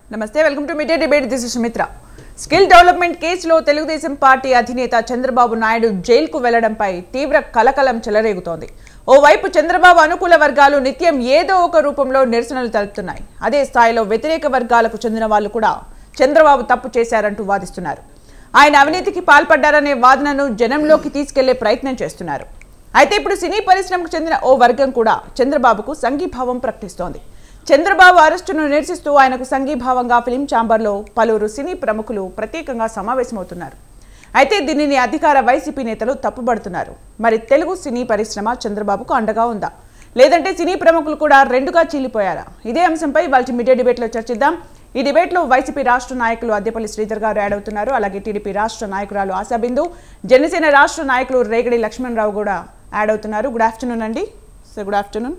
నమస్తే welcome to media debate this is Sumitra skill development కేసులో Telugu Desam party అధినేత చంద్రబాబు నాయుడు జైలుకు వెళ్లడంపై తీవ్ర కలకలం చెలరేగుతోంది ఓవైపు చంద్రబాబు అనుకూల వర్గాలు నిత్యం ఏదో ఒక రూపంలో నిరసనలు తెలుపుతున్నాయి అదే స్థాయిలో వ్యతిరేక వర్గాలకు చెందిన వాళ్ళు కూడా చంద్రబాబు తప్పు చేశారంటూ వాదిస్తున్నారు ఆయన అవినీతికి పాల్పడ్డారనే వాదనను జనంలోకి తీసుకెళ్లే ప్రయత్నం చేస్తున్నారు అయితే ఇప్పుడు సినీ పరిశ్రమకు చెందిన ఓ వర్గం కూడా చంద్రబాబుకు సంఘీభావం ప్రకటిస్తోంది చంద్రబాబు అరెస్టును నిరసిస్తూ ఆయనకు సంఘీభావంగా ఫిలిం ఛాంబర్లో పలువురు సినీ ప్రముఖులు ప్రత్యేకంగా సమావేశమవుతున్నారు అయితే దీనిని అధికార వైసీపీ నేతలు తప్పుబడుతున్నారు మరి తెలుగు సినీ పరిశ్రమ చంద్రబాబుకు అండగా ఉందా లేదంటే సినీ ప్రముఖులు కూడా రెండుగా చీలిపోయారా ఇదే అంశంపై వాళ్ళ మీడియా డిబేట్లో చర్చిద్దాం ఈ డిబేట్లో వైసీపీ రాష్ట్ర నాయకులు అద్దెపల్లి శ్రీధర్ గారు యాడ్ అవుతున్నారు అలాగే టీడీపీ రాష్ట్ర నాయకురాలు ఆశాబిందు జనసేన రాష్ట్ర నాయకులు రేగడి లక్ష్మణరావు కూడా యాడ్ అవుతున్నారు గుడ్ ఆఫ్టర్నూన్ అండి సార్ గుడ్ ఆఫ్టర్నూన్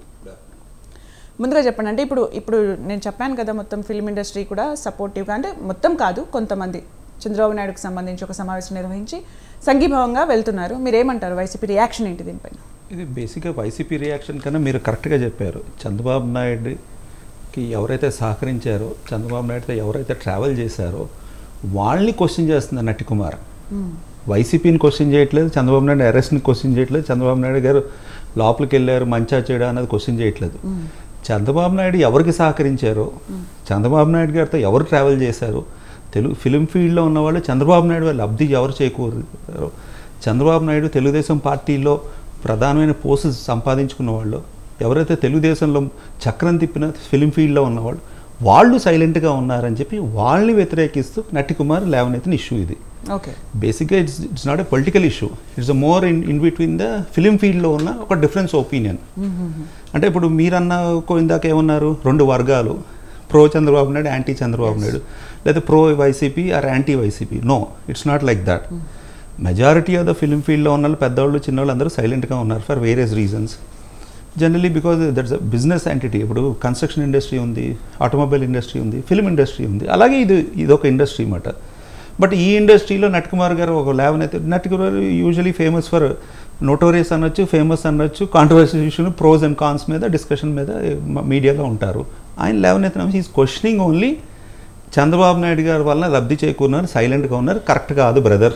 ముందుగా చెప్పండి అంటే ఇప్పుడు ఇప్పుడు నేను చెప్పాను కదా మొత్తం ఫిల్మ్ ఇండస్ట్రీ కూడా సపోర్టివ్గా అంటే మొత్తం కాదు కొంతమంది చంద్రబాబు నాయుడుకు సంబంధించి ఒక సమావేశం నిర్వహించి సంఘీభావంగా వెళ్తున్నారు మీరు ఏమంటారు వైసీపీ రియాక్షన్ ఏంటి దీనిపైన ఇది బేసిక్గా వైసీపీ రియాక్షన్ కన్నా మీరు కరెక్ట్గా చెప్పారు చంద్రబాబు నాయుడుకి ఎవరైతే సహకరించారో చంద్రబాబు నాయుడుతో ఎవరైతే ట్రావెల్ చేశారో వాళ్ళని క్వశ్చన్ చేస్తుంది నటి కుమార్ వైసీపీని క్వశ్చన్ చేయట్లేదు చంద్రబాబు నాయుడు అరెస్ట్ని క్వశ్చన్ చేయట్లేదు చంద్రబాబు నాయుడు గారు లోపలికి వెళ్ళారు మంచా చేయడా అన్నది క్వశ్చన్ చేయట్లేదు చంద్రబాబు నాయుడు ఎవరికి సహకరించారో చంద్రబాబు నాయుడు గారితో ఎవరు ట్రావెల్ చేశారో తెలుగు ఫిలిం ఫీల్డ్లో ఉన్న వాళ్ళు చంద్రబాబు నాయుడు వాళ్ళ లబ్ధి ఎవరు చేకూరారో చంద్రబాబు నాయుడు తెలుగుదేశం పార్టీలో ప్రధానమైన పోస్టు సంపాదించుకున్న వాళ్ళు ఎవరైతే తెలుగుదేశంలో చక్రం తిప్పిన ఫిలిం ఫీల్డ్లో ఉన్నవాళ్ళు వాళ్ళు సైలెంట్గా ఉన్నారని చెప్పి వాళ్ళని వ్యతిరేకిస్తూ నటి కుమార్ లేవనెత్తిన ఇష్యూ ఇది ఓకే బేసిక్గా it's it's not a political issue it's a more in in between the film ఫీల్డ్లో ఉన్న ఒక డిఫరెన్స్ ఒపీనియన్ అంటే ఇప్పుడు మీరన్న కో- ఇందాక ఏమన్నారు రెండు వర్గాలు ప్రో చంద్రబాబు నాయుడు యాంటీ చంద్రబాబు నాయుడు లేదా pro YCP or anti YCP no it's not like that majority of the film ఫీల్డ్లో ఉన్న వాళ్ళు పెద్దవాళ్ళు చిన్నవాళ్ళు అందరూ సైలెంట్గా ఉన్నారు for various reasons generally because that's a business entity ఇప్పుడు కన్స్ట్రక్షన్ ఇండస్ట్రీ ఉంది ఆటోమొబైల్ ఇండస్ట్రీ ఉంది ఫిలిం ఇండస్ట్రీ ఉంది అలాగే ఇది ఇది ఒక ఇండస్ట్రీ అన్నమాట బట్ ఈ ఇండస్ట్రీలో నట్కుమార్ గారు ఒక లేవన్ అయితే Natkumar usually famous for notorious అనొచ్చు ఫేమస్ అనొచ్చు కాంట్రవర్సీ ఇష్యూని ప్రోస్ అండ్ కాన్స్ మీద డిస్కషన్ మీద మీడియాలో ఉంటారు ఆయన లేవన్ అయితే is questioning only Chandrababu Naidu గారి వలన లబ్ధి చేకూరినారు సైలెంట్గా ఉన్నారు కరెక్ట్ కాదు బ్రదర్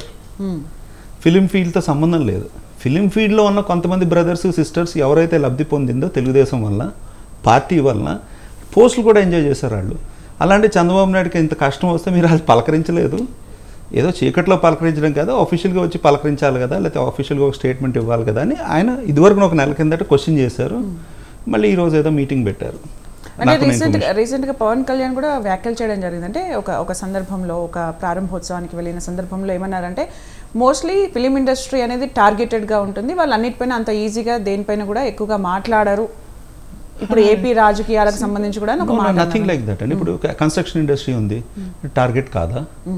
ఫిలిం ఫీల్డ్తో సంబంధం లేదు ఫిలిం ఫీల్డ్లో ఉన్న కొంతమంది బ్రదర్స్ సిస్టర్స్ ఎవరైతే లబ్ధి పొందిందో తెలుగుదేశం వల్ల పార్టీ వలన పోస్టులు కూడా ఎంజాయ్ చేశారు వాళ్ళు అలాంటి చంద్రబాబు నాయుడుకి ఇంత కష్టం వస్తే మీరు అది పలకరించలేదు ఏదో చీకట్లో పలకరించడం కదా ఆఫీషియల్గా వచ్చి పలకరించాలి కదా లేకపోతే ఆఫీషియల్గా ఒక స్టేట్మెంట్ ఇవ్వాలి కదా అని ఆయన ఇదివరకు ఒక నెల కిందట క్వశ్చన్ చేశారు మళ్ళీ ఈరోజు ఏదో మీటింగ్ పెట్టారు అంటే నాకు రీసెంట్ information. రీసెంట్ గా పవన్ కళ్యాణ్ కూడా వ్యాఖ్యలు చేయడం జరిగింది అంటే ఒక ఒక సందర్భంలో ఒక ప్రారంభోత్సవానికి వెళ్ళిన సందర్భంలో ఏమన్నారంటే మోస్ట్లీ ఫిలిం ఇండస్ట్రీ అనేది టార్గెటెడ్ గా ఉంటుంది వాళ్ళు అన్నిటిపైన అంత ఈజీగా దేనిపైన కూడా ఎక్కువగా మాట్లాడరు ఇప్పుడు ఏపీ రాజకీయాలకు సంబంధించి కూడా ఒక మాట నథింగ్ అన్నారు. లైక్ దట్ అండి ఇప్పుడు కన్స్ట్రక్షన్ ఇండస్ట్రీ ఉంది టార్గెట్ కాదా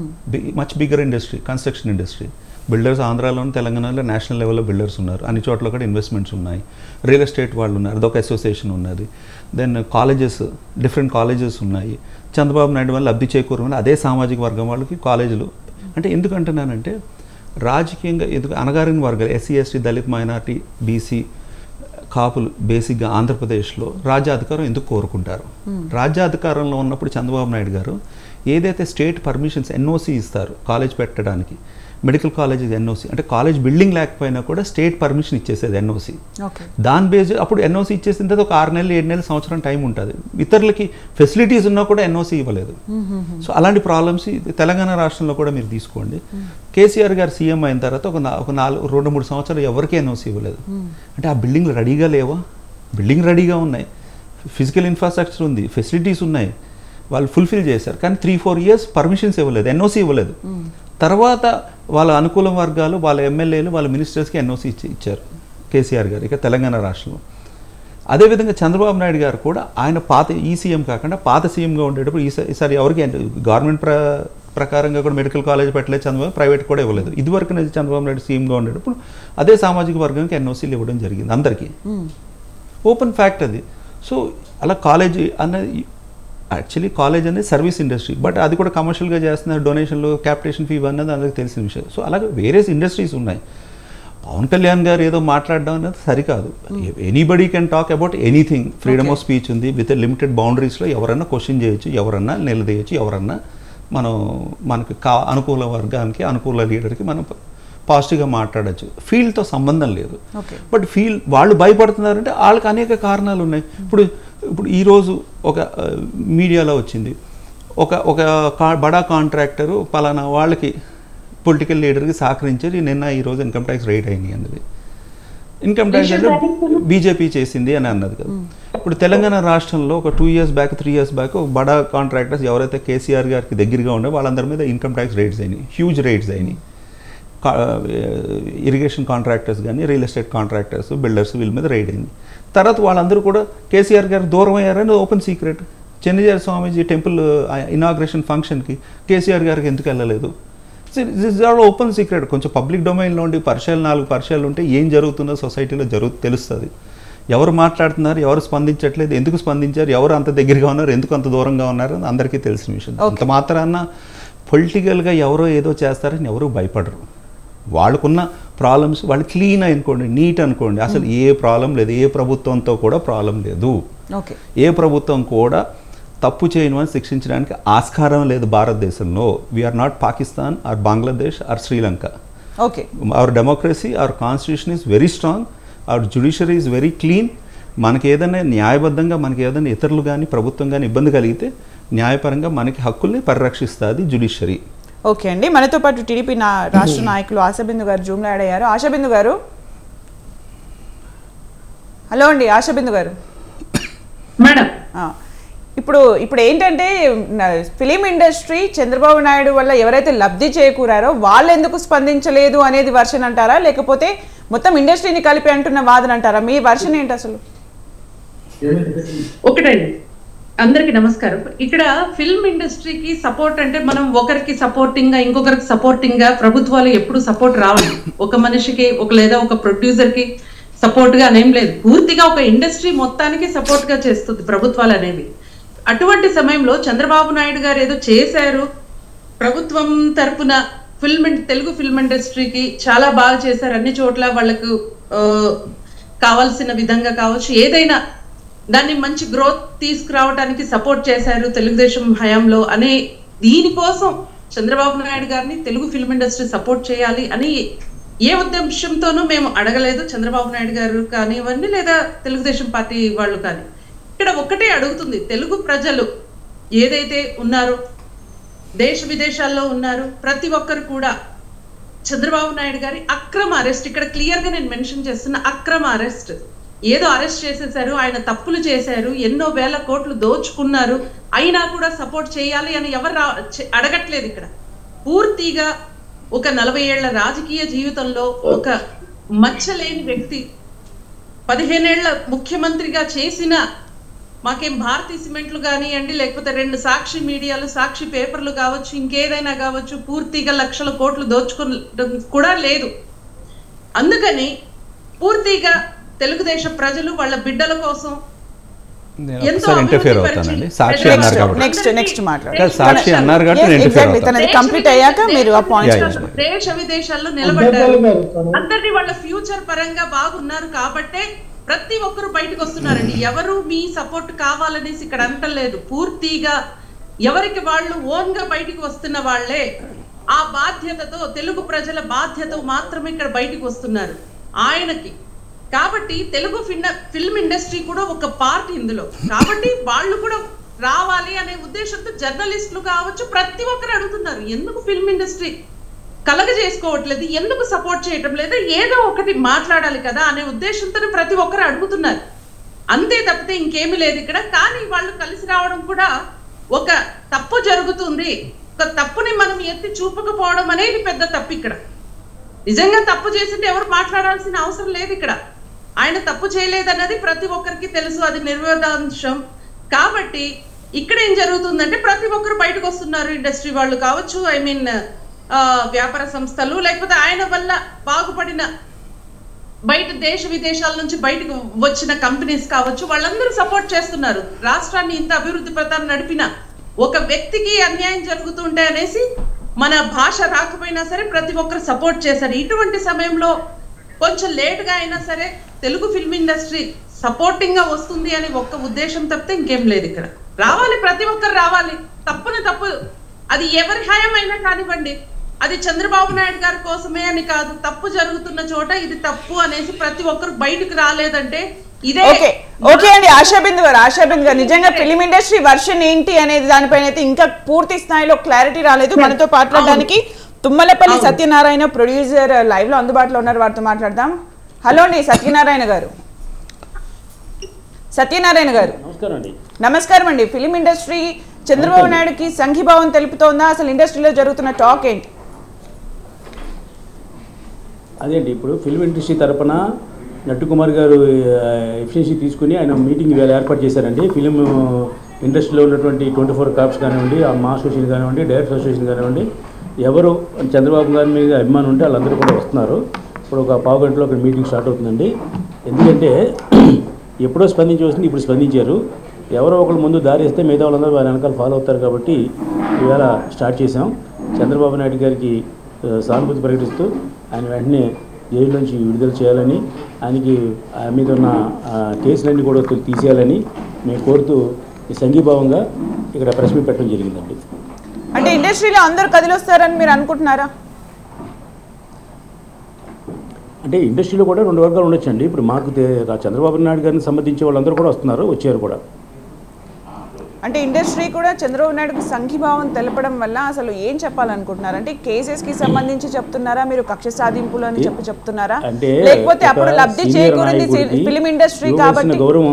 much bigger industry construction industry builders ఆంధ్రాలోను తెలంగాణలో నేషనల్ లెవెల్లో బిల్డర్స్ ఉన్నారు అన్ని చోట్ల కూడా ఇన్వెస్ట్మెంట్స్ ఉన్నాయి రియల్ ఎస్టేట్ వాళ్ళు ఉన్నారు అదొక అసోసియేషన్ ఉన్నది దెన్ కాలేజెస్ డిఫరెంట్ కాలేజెస్ ఉన్నాయి చంద్రబాబు నాయుడు వల్ల లబ్ధి చేకూరమని అదే సామాజిక వర్గం వాళ్ళకి కాలేజీలు అంటే ఎందుకు అంటున్నానంటే రాజకీయంగా ఎందుకు అనగారిన వర్గాలు SC ST Dalit minority BC కాపులు బేసిక్గా ఆంధ్రప్రదేశ్లో రాజ్యాధికారం ఎందుకు కోరుకుంటారు రాజ్యాధికారంలో ఉన్నప్పుడు చంద్రబాబు నాయుడు గారు ఏదైతే స్టేట్ పర్మిషన్స్ ఎన్ఓసి ఇస్తారు కాలేజ్ పెట్టడానికి మెడికల్ కాలేజ్ ఎన్ఓసి అంటే కాలేజ్ బిల్డింగ్ లేకపోయినా కూడా స్టేట్ పర్మిషన్ ఇచ్చేసేది ఎన్ఓసి ఓకే దాని బేస్ అప్పుడు ఎన్ఓసి ఇచ్చేసిన తర్వాత ఒక ఆరు నెలలు ఏడు నెలలు సంవత్సరం టైం ఉంటుంది ఇతరులకి ఫెసిలిటీస్ ఉన్నా కూడా ఎన్ఓసి ఇవ్వలేదు సో అలాంటి ప్రాబ్లమ్స్ తెలంగాణ రాష్ట్రంలో కూడా మీరు తీసుకోండి కేసీఆర్ గారు సీఎం అయిన తర్వాత ఒక నా- ఒక నాలుగు రెండు మూడు సంవత్సరాలు ఎవరికీ ఎన్ఓసి ఇవ్వలేదు అంటే ఆ బిల్డింగ్లు రెడీగా లేవా బిల్డింగ్ రెడీగా ఉన్నాయి ఫిజికల్ ఇన్ఫ్రాస్ట్రక్చర్ ఉంది ఫెసిలిటీస్ ఉన్నాయి వాళ్ళు ఫుల్ఫిల్ చేశారు కానీ త్రీ ఫోర్ ఇయర్స్ పర్మిషన్స్ ఇవ్వలేదు ఎన్ఓసి ఇవ్వలేదు తర్వాత వాళ్ళ అనుకూల వర్గాలు వాళ్ళ ఎమ్మెల్యేలు వాళ్ళ మినిస్టర్స్కి ఎన్ఓసి ఇచ్చి ఇచ్చారు కేసీఆర్ గారు ఇక తెలంగాణ రాష్ట్రంలో అదేవిధంగా చంద్రబాబు నాయుడు గారు కూడా ఆయన పాత ఈ సీఎం కాకుండా పాత సీఎంగా ఉండేటప్పుడు ఈసారి ఈసారి ఎవరికి గవర్నమెంట్ ప్ర ప్రకారంగా కూడా మెడికల్ కాలేజ్ పెట్టలేదు చంద్రబాబు ప్రైవేట్ కూడా ఇవ్వలేదు ఇదివరకు నేను చంద్రబాబు నాయుడు సీఎంగా ఉండేటప్పుడు అదే సామాజిక వర్గానికి ఎన్ఓసీలు ఇవ్వడం జరిగింది అందరికీ ఓపెన్ ఫ్యాక్ట్ అది సో అలా కాలేజ్ అన్నది యాక్చువల్లీ కాలేజ్ అనేది సర్వీస్ ఇండస్ట్రీ బట్ అది కూడా కమర్షియల్గా చేస్తున్నారు డొనేషన్లు క్యాపిటేషన్ ఫీ అన్నది అందరికి తెలిసిన విషయం సో అలాగే వేరియస్ ఇండస్ట్రీస్ ఉన్నాయి పవన్ కళ్యాణ్ గారు ఏదో మాట్లాడడం అనేది సరికాదు anybody can talk about anything freedom of speech ఉంది విత్ లిమిటెడ్ బౌండరీస్లో ఎవరన్నా క్వశ్చన్ చేయొచ్చు ఎవరన్నా నిలదీయచ్చు ఎవరన్నా మనం మనకు కా అనుకూల వర్గానికి అనుకూల లీడర్కి మనం పాజిటివ్గా మాట్లాడచ్చు ఫీల్డ్తో సంబంధం లేదు ఓకే బట్ ఫీల్ వాళ్ళు భయపడుతున్నారంటే వాళ్ళకి అనేక కారణాలు ఉన్నాయి ఇప్పుడు ఇప్పుడు ఈరోజు ఒక ఆ, మీడియాలో వచ్చింది ఒక ఒక కా బడా కాంట్రాక్టరు పలానా వాళ్ళకి పొలిటికల్ లీడర్కి సహకరించారు నిన్న ఈరోజు ఇన్కమ్ ట్యాక్స్ రేట్ అయినాయి అన్నది ఇన్కమ్ ట్యాక్స్ అంటే బీజేపీ చేసింది అని అన్నది కదా ఇప్పుడు తెలంగాణ రాష్ట్రంలో ఒక two years back three years back ఒక బడా కాంట్రాక్టర్స్ ఎవరైతే కేసీఆర్ గారికి దగ్గరగా ఉండే వాళ్ళందరి మీద ఇన్కమ్ ట్యాక్స్ రేట్స్ అయినాయి హ్యూజ్ రేట్స్ అయినాయి ఇరిగేషన్ కాంట్రాక్టర్స్ కానీ రియల్ ఎస్టేట్ కాంట్రాక్టర్స్ బిల్డర్స్ వీళ్ళ మీద రైడ్ అయింది తర్వాత వాళ్ళందరూ కూడా కేసీఆర్ గారు దూరం అయ్యారని ఓపెన్ సీక్రెట్ చెన్నజారి స్వామీజీ టెంపుల్ ఇనాగ్రేషన్ ఫంక్షన్కి కేసీఆర్ గారికి ఎందుకు వెళ్ళలేదు దిస్ ఆల్ ఓపెన్ సీక్రెట్ కొంచెం పబ్లిక్ డొమైన్లో ఉండి పరిచయాలు నాలుగు పరిచయాలు ఉంటే ఏం జరుగుతుందో సొసైటీలో జరుగు తెలుస్తుంది ఎవరు మాట్లాడుతున్నారు ఎవరు స్పందించట్లేదు ఎందుకు స్పందించారు ఎవరు అంత దగ్గరగా ఉన్నారు ఎందుకు అంత దూరంగా ఉన్నారు అని అందరికీ తెలిసిన విషయం అంత మాత్రాన పొలిటికల్గా ఎవరో ఏదో చేస్తారని ఎవరు భయపడరు వాళ్ళకున్న ప్రాబ్లమ్స్ వాళ్ళు క్లీన్ అనుకోండి నీట్ అనుకోండి అసలు ఏ ప్రాబ్లం లేదు ఏ ప్రభుత్వంతో కూడా ప్రాబ్లం లేదు ఓకే ఏ ప్రభుత్వం కూడా తప్పు చేయను అని శిక్షించడానికి ఆస్కారం లేదు భారతదేశంలో we're not Pakistan or Bangladesh or Sri Lanka okay our democracy our constitution is very strong our judiciary is very clean మనకి ఏదైనా న్యాయబద్ధంగా మనకి ఏదైనా ఇతరులు కానీ ప్రభుత్వం కానీ ఇబ్బంది కలిగితే న్యాయపరంగా మనకి హక్కుల్ని పరిరక్షిస్తుంది జుడిషియరీ ఓకే అండి మనతో పాటు టీడీపీ నా రాష్ట్ర నాయకులు ఆశాబిందు గారు జూమ్లో యాడ్ అయ్యారు ఆశాబిందు గారు హలో అండి ఆశాబిందు గారు మేడం ఆ, ఇప్పుడు ఇప్పుడు ఏంటంటే న- ఫిలిం ఇండస్ట్రీ చంద్రబాబు నాయుడు వల్ల ఎవరైతే లబ్ధి చేకూరారో వాళ్ళు ఎందుకు స్పందించలేదు అనేది వర్షన్ అంటారా లేకపోతే మొత్తం ఇండస్ట్రీని కలిపి అంటున్న వాదన అంటారా మీ వర్షన్ ఏంటి అసలు ఒకటండి అందరికి నమస్కారం ఇక్కడ ఫిల్మ్ ఇండస్ట్రీకి సపోర్ట్ అంటే మనం ఒకరికి సపోర్టింగ్ గా ఇంకొకరికి సపోర్టింగ్ గా ప్రభుత్వాలు ఎప్పుడు సపోర్ట్ రావాలి ఒక మనిషికి ఒక లేదా ఒక ప్రొడ్యూసర్ కి సపోర్ట్ గా అనేం లేదు పూర్తిగా ఒక ఇండస్ట్రీ మొత్తానికి సపోర్ట్ గా చేస్తుంది ప్రభుత్వాలు అనేవి అటువంటి సమయంలో చంద్రబాబు నాయుడు గారు ఏదో చేశారు ప్రభుత్వం తరపున ఫిల్మ్ ఇన్- తెలుగు ఫిల్మ్ ఇండస్ట్రీకి చాలా బాగా చేశారు అన్ని చోట్ల వాళ్ళకు ఆ, కావాల్సిన విధంగా కావచ్చు ఏదైనా దాన్ని మంచి గ్రోత్ తీసుకురావడానికి సపోర్ట్ చేశారు తెలుగుదేశం హయాంలో అనే దీనికోసం చంద్రబాబు నాయుడు గారిని తెలుగు ఫిల్మ్ ఇండస్ట్రీ సపోర్ట్ చేయాలి అని ఏ ఉద్దేశంతోనూ మేము అడగలేదు చంద్రబాబు నాయుడు గారు కానివ్వండి లేదా తెలుగుదేశం పార్టీ వాళ్ళు కానీ ఇక్కడ ఒక్కటే అడుగుతుంది తెలుగు ప్రజలు ఏదైతే ఉన్నారో దేశ విదేశాల్లో ఉన్నారు ప్రతి ఒక్కరు కూడా చంద్రబాబు నాయుడు గారి అక్రమ అరెస్ట్ ఇక్కడ క్లియర్ గా నేను మెన్షన్ చేస్తున్న అక్రమ అరెస్ట్ ఏదో అరెస్ట్ చేసేసారు ఆయన తప్పులు చేశారు ఎన్నో వేల కోట్లు దోచుకున్నారు అయినా కూడా సపోర్ట్ చేయాలి అని ఎవరు రా- చె- అడగట్లేదు ఇక్కడ పూర్తిగా ఒక నలభై ఏళ్ల రాజకీయ జీవితంలో ఒక మచ్చలేని వ్యక్తి పదిహేనేళ్ల ముఖ్యమంత్రిగా చేసిన మాకేం భారతీ సిమెంట్లు కానివ్వండి లేకపోతే రెండు సాక్షి మీడియాలు సాక్షి పేపర్లు కావచ్చు ఇంకేదైనా కావచ్చు పూర్తిగా లక్షల కోట్లు దోచుకోవడం కూడా లేదు అందుకని పూర్తిగా తెలుగుదేశం ప్రజలు వాళ్ళ బిడ్డల కోసం నేను ఎంతో ఒకసారి ఇంటర్ఫియర్ అభివృద్ధి అవుతానండి పరిచి- సాక్షి Next, అన్నారు కాబట్టి నెక్స్ట్ నెక్స్ట్ మాట్లాడు కాదు, సాక్షి అన్నారు కాబట్టి నేను ఇంటర్ఫియర్ ఎగ్జాక్ట్లీ అవుతాను తనది కంప్లీట్ అయ్యాక మీరు ఆ పాయింట్ Yeah, yeah. దేశ విదేశాల్లో నిలబడ్డారు అందరినీ వాళ్ళ ఫ్యూచర్ పరంగా బాగున్నారు కాబట్టే ప్రతి ఒక్కరు బయటకు వస్తున్నారండి ఎవరు మీ సపోర్ట్ కావాలనేసి ఇక్కడ అంటలేదు పూర్తిగా ఎవరికి వాళ్ళు ఓన్ గా బయటకు వస్తున్న వాళ్ళే ఆ బాధ్యతతో తెలుగు ప్రజల బాధ్యత మాత్రమే ఇక్కడ బయటకు వస్తున్నారు ఆయనకి కాబట్టి తెలుగు ఫిన్న- ఫిల్మ్ ఇండస్ట్రీ కూడా ఒక పార్ట్ ఇందులో కాబట్టి వాళ్ళు కూడా రావాలి అనే ఉద్దేశంతో జర్నలిస్టులు కావచ్చు ప్రతి ఒక్కరు అడుగుతున్నారు ఎందుకు ఫిల్మ్ ఇండస్ట్రీ కలగ చేసుకోవట్లేదు ఎందుకు సపోర్ట్ చేయటం లేదు ఏదో ఒకటి మాట్లాడాలి కదా అనే ఉద్దేశంతో ప్రతి ఒక్కరు అడుగుతున్నారు అంతే తప్పితే ఇంకేమీ లేదు ఇక్కడ కానీ వాళ్ళు కలిసి రావడం కూడా ఒక తప్పు జరుగుతుంది ఒక తప్పుని మనం ఎత్తి చూపకపోవడం అనేది పెద్ద తప్పు ఇక్కడ నిజంగా తప్పు చేసింటే ఎవరు మాట్లాడాల్సిన అవసరం లేదు ఇక్కడ ఆయన తప్పు చేయలేదన్నది ప్రతి ఒక్కరికి తెలుసు అది నిర్వేదాంశం కాబట్టి ఇక్కడ ఏం జరుగుతుందంటే ప్రతి ఒక్కరు బయటకు వస్తున్నారు ఇండస్ట్రీ వాళ్ళు కావచ్చు ఐ మీన్ వ్యాపార సంస్థలు లేకపోతే ఆయన వల్ల బాగుపడిన బయట దేశ విదేశాల నుంచి బయటకు వచ్చిన కంపెనీస్ కావచ్చు వాళ్ళందరూ సపోర్ట్ చేస్తున్నారు రాష్ట్రాన్ని ఇంత అభివృద్ధి ప్రధాని నడిపిన ఒక వ్యక్తికి అన్యాయం జరుగుతుంటే అనేసి మన భాష రాకపోయినా సరే ప్రతి ఒక్కరు సపోర్ట్ చేశారు ఇటువంటి సమయంలో కొంచెం లేట్ గా అయినా సరే తెలుగు ఫిల్మ్ ఇండస్ట్రీ సపోర్టింగ్ గా వస్తుంది అని ఒక్క ఉద్దేశం తప్పితే ఇంకేం లేదు ఇక్కడ రావాలి ప్రతి ఒక్కరు రావాలి తప్పున తప్పు అది ఎవరి హయం అయినా కానివ్వండి అది చంద్రబాబు నాయుడు గారి కోసమే అని కాదు తప్పు జరుగుతున్న చోట ఇది తప్పు అనేసి ప్రతి ఒక్కరు బయటకు రాలేదంటే ఇదే ఓకే ఓకే అండి ఆశాబిందు గారు ఆశాబిందు గారు నిజంగా ఫిలిం ఇండస్ట్రీ వర్షన్ ఏంటి అనేది దానిపైన అయితే ఇంకా పూర్తి స్థాయిలో క్లారిటీ రాలేదు మనతో మాట్లాడడానికి తుమ్మలపల్లి సత్యనారాయణ ప్రొడ్యూసర్ లైవ్ లో అందుబాటులో ఉన్నారు వారితో మాట్లాడదాం హలో అండి సత్యనారాయణ గారు సత్యనారాయణ గారు నమస్కారం అండి నమస్కారం అండి ఫిలిం ఇండస్ట్రీ చంద్రబాబు నాయుడుకి సంఘీభావం తెలుపుతోందా అసలు ఇండస్ట్రీలో జరుగుతున్న టాక్ ఏంటి అదే అండి ఇప్పుడు ఫిల్మ్ ఇండస్ట్రీ తరపున నట్టు కుమార్ గారు ఎఫిషియన్సీ తీసుకుని ఆయన మీటింగ్ వేళ ఏర్పాటు చేశారండి ఫిలిం ఇండస్ట్రీలో ఉన్నటువంటి ట్వంటీ ఫోర్ కాప్స్ కానివ్వండి ఆ మా అసోసియేషన్ కానివ్వండి డైరెక్టర్ అసోసియేషన్ కానివ్వండి ఎవరు చంద్రబాబు గారి మీద అభిమానం ఉంటే వాళ్ళందరూ కూడా వస్తున్నారు ఇప్పుడు ఒక పావు గంటలో ఒక మీటింగ్ స్టార్ట్ అవుతుందండి ఎందుకంటే ఎప్పుడో స్పందించవలసింది ఇప్పుడు స్పందించారు ఎవరో ఒకరు ముందు దారి ఇస్తే మిగతా వాళ్ళందరూ వారి వెనకాల ఫాలో అవుతారు కాబట్టి ఈవేళ స్టార్ట్ చేసాం చంద్రబాబు నాయుడు గారికి ఆ, సానుభూతి ప్రకటిస్తూ ఆయన వెంటనే జైలు నుంచి విడుదల చేయాలని ఆయనకి ఆయన మీద ఉన్న ఆ, కేసులన్నీ కూడా తీ- తీసేయాలని మేము కోరుతూ ఈ సంఘీభావంగా ఇక్కడ ప్రెస్ మీట్ పెట్టడం జరిగిందండి అంటే ఇండస్ట్రీలో అందరూ కదిలొస్తారని మీరు అనుకుంటున్నారా అంటే ఇండస్ట్రీలో కూడా రెండు వర్గాలు ఉండొచ్చండి ఇప్పుడు మాకు తే- చంద్రబాబు నాయుడు గారిని సంబంధించి వాళ్ళందరూ కూడా వస్తున్నారు వచ్చారు కూడా అంటే ఇండస్ట్రీ కూడా చంద్రబాబు నాయుడుకి సంఘీభావం తెలపడం వల్ల అసలు ఏం చెప్పాలనుకుంటున్నారు అంటే కేసెస్ కి సంబంధించి చెప్తున్నారా మీరు కక్ష సాధింపులు అని చెప్పి చెప్తున్నారా అంటే లేకపోతే ఒక అప్పుడు లబ్ధి సీనియర్ చేకూరింది నాయకుడికి ఫిలిం ఇండస్ట్రీ ఇవ్వాల్సిన కాబట్టి గౌరవం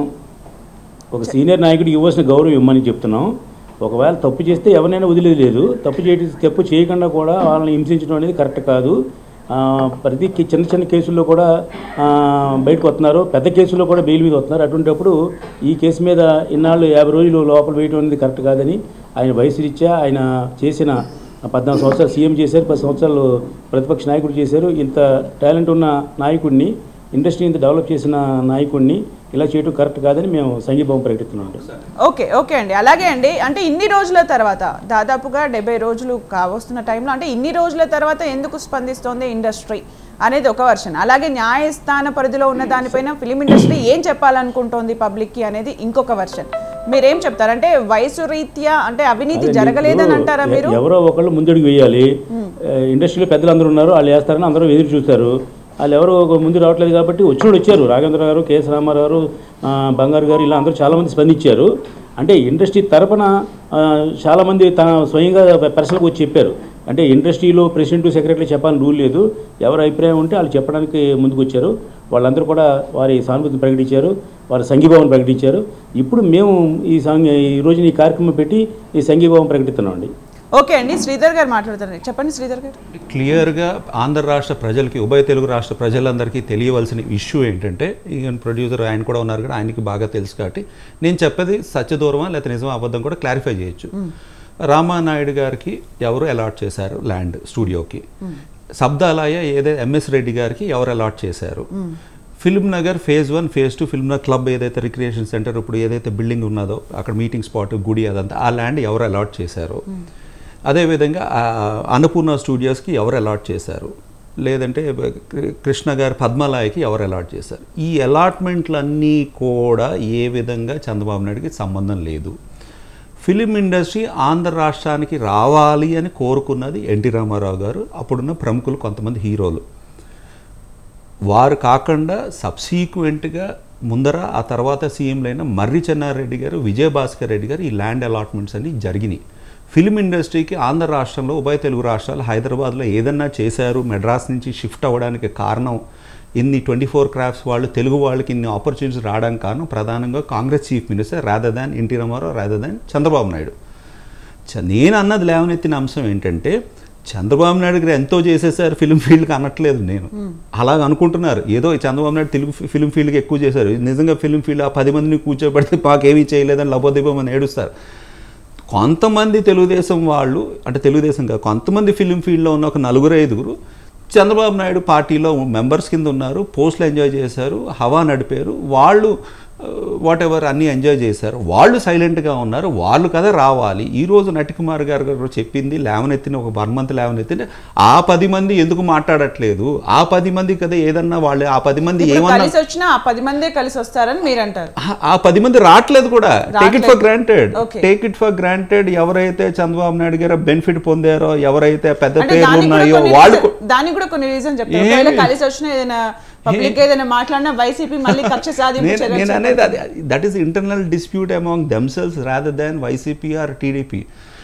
ఒక సీనియర్ నాయకుడికి ఇవ్వాల్సిన గౌరవం ఇవ్వమని చెప్తున్నాం ఒకవేళ తప్పు చేస్తే ఎవరినైనా వదిలేదు లేదు తప్పు చేయ తప్పు చేయకుండా కూడా వాళ్ళని హింసించడం అనేది కరెక్ట్ కాదు ఆ, ప్రతి కి- చిన్న చిన్న కేసుల్లో కూడా ఆ, బయటకు వస్తున్నారు పెద్ద కేసుల్లో కూడా బెయిల్ మీద వస్తున్నారు అటువంటిప్పుడు ఈ కేసు మీద ఇన్నాళ్ళు యాభై రోజులు లోపల వేయడం అనేది కరెక్ట్ కాదని ఆయన వయసు రీత్యా ఆయన చేసిన పద్నాలుగు సంవత్సరాలు సీఎం చేశారు పది సంవత్సరాలు ప్రతిపక్ష నాయకుడు చేశారు ఇంత టాలెంట్ ఉన్న నాయకుడిని ఇండస్ట్రీ ఇంత డెవలప్ చేసిన నాయకుడిని ఇలా చేయడం కరెక్ట్ కాదని మేము సంఘీభావం ప్రకటిస్తున్నాం ఓకే ఓకే అండి అలాగే అండి అంటే ఇన్ని రోజుల తర్వాత దాదాపుగా డెబ్బై రోజులు కావస్తున్న టైంలో అంటే ఇన్ని రోజుల తర్వాత ఎందుకు స్పందిస్తోంది ఇండస్ట్రీ అనేది ఒక వర్షన్ అలాగే న్యాయస్థాన పరిధిలో ఉన్న దానిపైన ఫిలిం ఇండస్ట్రీ ఏం చెప్పాలనుకుంటోంది పబ్లిక్కి అనేది ఇంకొక వర్షన్ మీరేం చెప్తారు అంటే వయసు రీత్యా అంటే అవినీతి అదే జరగలేదని ఇప్పుడు అంటారా ఎ- మీరు ఎవరో ఒకళ్ళు ముందడుగు వేయాలి ఏ, ఇండస్ట్రీలో పెద్దలు అందరూ ఉన్నారు వాళ్ళు వేస్తారని అందరూ ఎదురు చూస్తారు వాళ్ళు ఎవరు ఒక ముందు రావట్లేదు కాబట్టి వచ్చినోడు వచ్చారు రాఘేంద్ర గారు కేఎస్ రామారావు గారు ఆ, బంగారు గారు ఇలా అందరూ చాలామంది స్పందించారు అంటే ఇండస్ట్రీ తరపున ఆ, చాలామంది తన స్వయంగా పర్సనల్గా వచ్చి చెప్పారు అంటే ఇండస్ట్రీలో ప్రెసిడెంట్ సెక్రటరీ చెప్పాలని రూల్ లేదు ఎవరి అభిప్రాయం ఉంటే వాళ్ళు చెప్పడానికి ముందుకు వచ్చారు వాళ్ళందరూ కూడా వారి సానుభూతిని ప్రకటించారు వారి సంఘీభావం ప్రకటించారు ఇప్పుడు మేము ఈ సంఘ ఈ రోజున ఈ కార్యక్రమం పెట్టి ఈ సంఘీభావం ప్రకటిస్తున్నామండి ఓకే అండి శ్రీధర్ గారు మాట్లాడుతున్నారు చెప్పండి శ్రీధర్ గారు క్లియర్గా ఆంధ్ర రాష్ట్ర ప్రజలకి ఉభయ తెలుగు రాష్ట్ర ప్రజలందరికీ తెలియవలసిన ఇష్యూ ఏంటంటే ఈవెన్ ప్రొడ్యూసర్ ఆయన కూడా ఉన్నారు కదా ఆయనకి బాగా తెలుసు కాబట్టి నేను చెప్పేది సత్యదూరమా లేకపోతే నిజమా అబద్ధం కూడా క్లారిఫై చేయొచ్చు రామానాయుడు గారికి ఎవరు అలాట్ చేశారు ల్యాండ్ స్టూడియోకి శబ్దాలయ ఏదైతే ఎంఎస్ రెడ్డి గారికి ఎవరు అలాట్ చేశారు film Nagar phase one phase two film Nagar club ఏదైతే రిక్రియేషన్ సెంటర్ ఇప్పుడు ఏదైతే బిల్డింగ్ ఉన్నదో అక్కడ మీటింగ్ స్పాట్ గుడి అదంతా ఆ ల్యాండ్ ఎవరు అలాట్ చేశారు అదేవిధంగా ఆ అన్నపూర్ణ స్టూడియోస్కి ఎవరు అలాట్ చేశారు లేదంటే కృ- కృష్ణ గారి పద్మలాయకి ఎవరు అలాట్ చేశారు ఈ అలాట్మెంట్లన్నీ కూడా ఏ విధంగా చంద్రబాబు నాయుడుకి సంబంధం లేదు ఫిలిం ఇండస్ట్రీ ఆంధ్ర రాష్ట్రానికి రావాలి అని కోరుకున్నది ఎన్టీ రామారావు గారు అప్పుడున్న ప్రముఖులు కొంతమంది హీరోలు వారు కాకుండా సబ్సీక్వెంట్గా ముందర ఆ తర్వాత సీఎంలైన మర్రి చెన్నారెడ్డి గారు విజయభాస్కర్ రెడ్డి గారు ఈ ల్యాండ్ అలాట్మెంట్స్ అన్ని జరిగినాయి ఫిల్మ్ ఇండస్ట్రీకి ఆంధ్ర రాష్ట్రంలో ఉభయ తెలుగు రాష్ట్రాలు హైదరాబాద్లో ఏదన్నా చేశారు మెడ్రాస్ నుంచి షిఫ్ట్ అవ్వడానికి కారణం ఇన్ని ట్వంటీ ఫోర్ క్రాఫ్ట్స్ వాళ్ళు తెలుగు వాళ్ళకి ఇన్ని ఆపర్చునిటీస్ రావడానికి కారణం ప్రధానంగా Congress chief minister rather than NT Ramarao rather than Chandrababu Naidu చ- నేను అన్నది లేవనెత్తిన అంశం ఏంటంటే చంద్రబాబు నాయుడు గారు ఎంతో చేసేసారు ఫిలిం ఫీల్డ్కి అనట్లేదు నేను అలాగ అనుకుంటున్నారు ఏదో ఈ చంద్రబాబు నాయుడు తెలుగు ఫి- ఫిలిం ఫీల్డ్కి ఎక్కువ చేశారు నిజంగా ఫిలిం ఫీల్డ్ ఆ పది మందిని కూర్చోబెడితే మాకేమీ చేయలేదని లబోదిబోమని ఏడుస్తారు కొంతమంది తెలుగుదేశం వాళ్ళు అంటే తెలుగుదేశం కాదు కొంతమంది ఫిలిం ఫీల్డ్లో ఉన్న ఒక నలుగురు ఐదుగురు చంద్రబాబు నాయుడు పార్టీలో మెంబర్స్ కింద ఉన్నారు పోస్టులు ఎంజాయ్ చేశారు హవా నడిపారు వాళ్ళు వాట్ ఎవర్ అన్నీ ఎంజాయ్ చేశారు వాళ్ళు సైలెంట్గా ఉన్నారు వాళ్ళు కదా రావాలి ఈ రోజు నటికుమార్ గారు గారు చెప్పింది లేవనెత్తిన ఒక వన్ మంత్ లేవనెత్తిన ఆ పది మంది ఎందుకు మాట్లాడట్లేదు ఆ పది మంది కదా ఏదన్నా వాళ్ళు ఆ పది మంది ఇప్పుడు ఏమన్నా కలిసి వచ్చినా ఆ పది మందే కలిసి వస్తారని మీరు అంటారు ఆ- ఆ పది మంది రావట్లేదు కూడా take it for granted Okay. Take it for granted ఎవరైతే చంద్రబాబు నాయుడు గారు బెనిఫిట్ పొందారో ఎవరైతే పెద్ద అంటే పేర్లు దానికి కూడా ఉన్నాయో కొన్ని వాళ్ళు reason- దానికి కూడా కొన్ని రీజన్ చెప్తారు ఏమి? ఒకవేళ కలిసి వచ్చిన ఏదైనా పబ్లిక్ ఏదైనా మాట్లాడినా వైసీపీ మళ్ళీ కక్ష సాధింపు నేను చర్యలు నేను అనేది అది that is internal dispute among themselves rather than YCP or TDP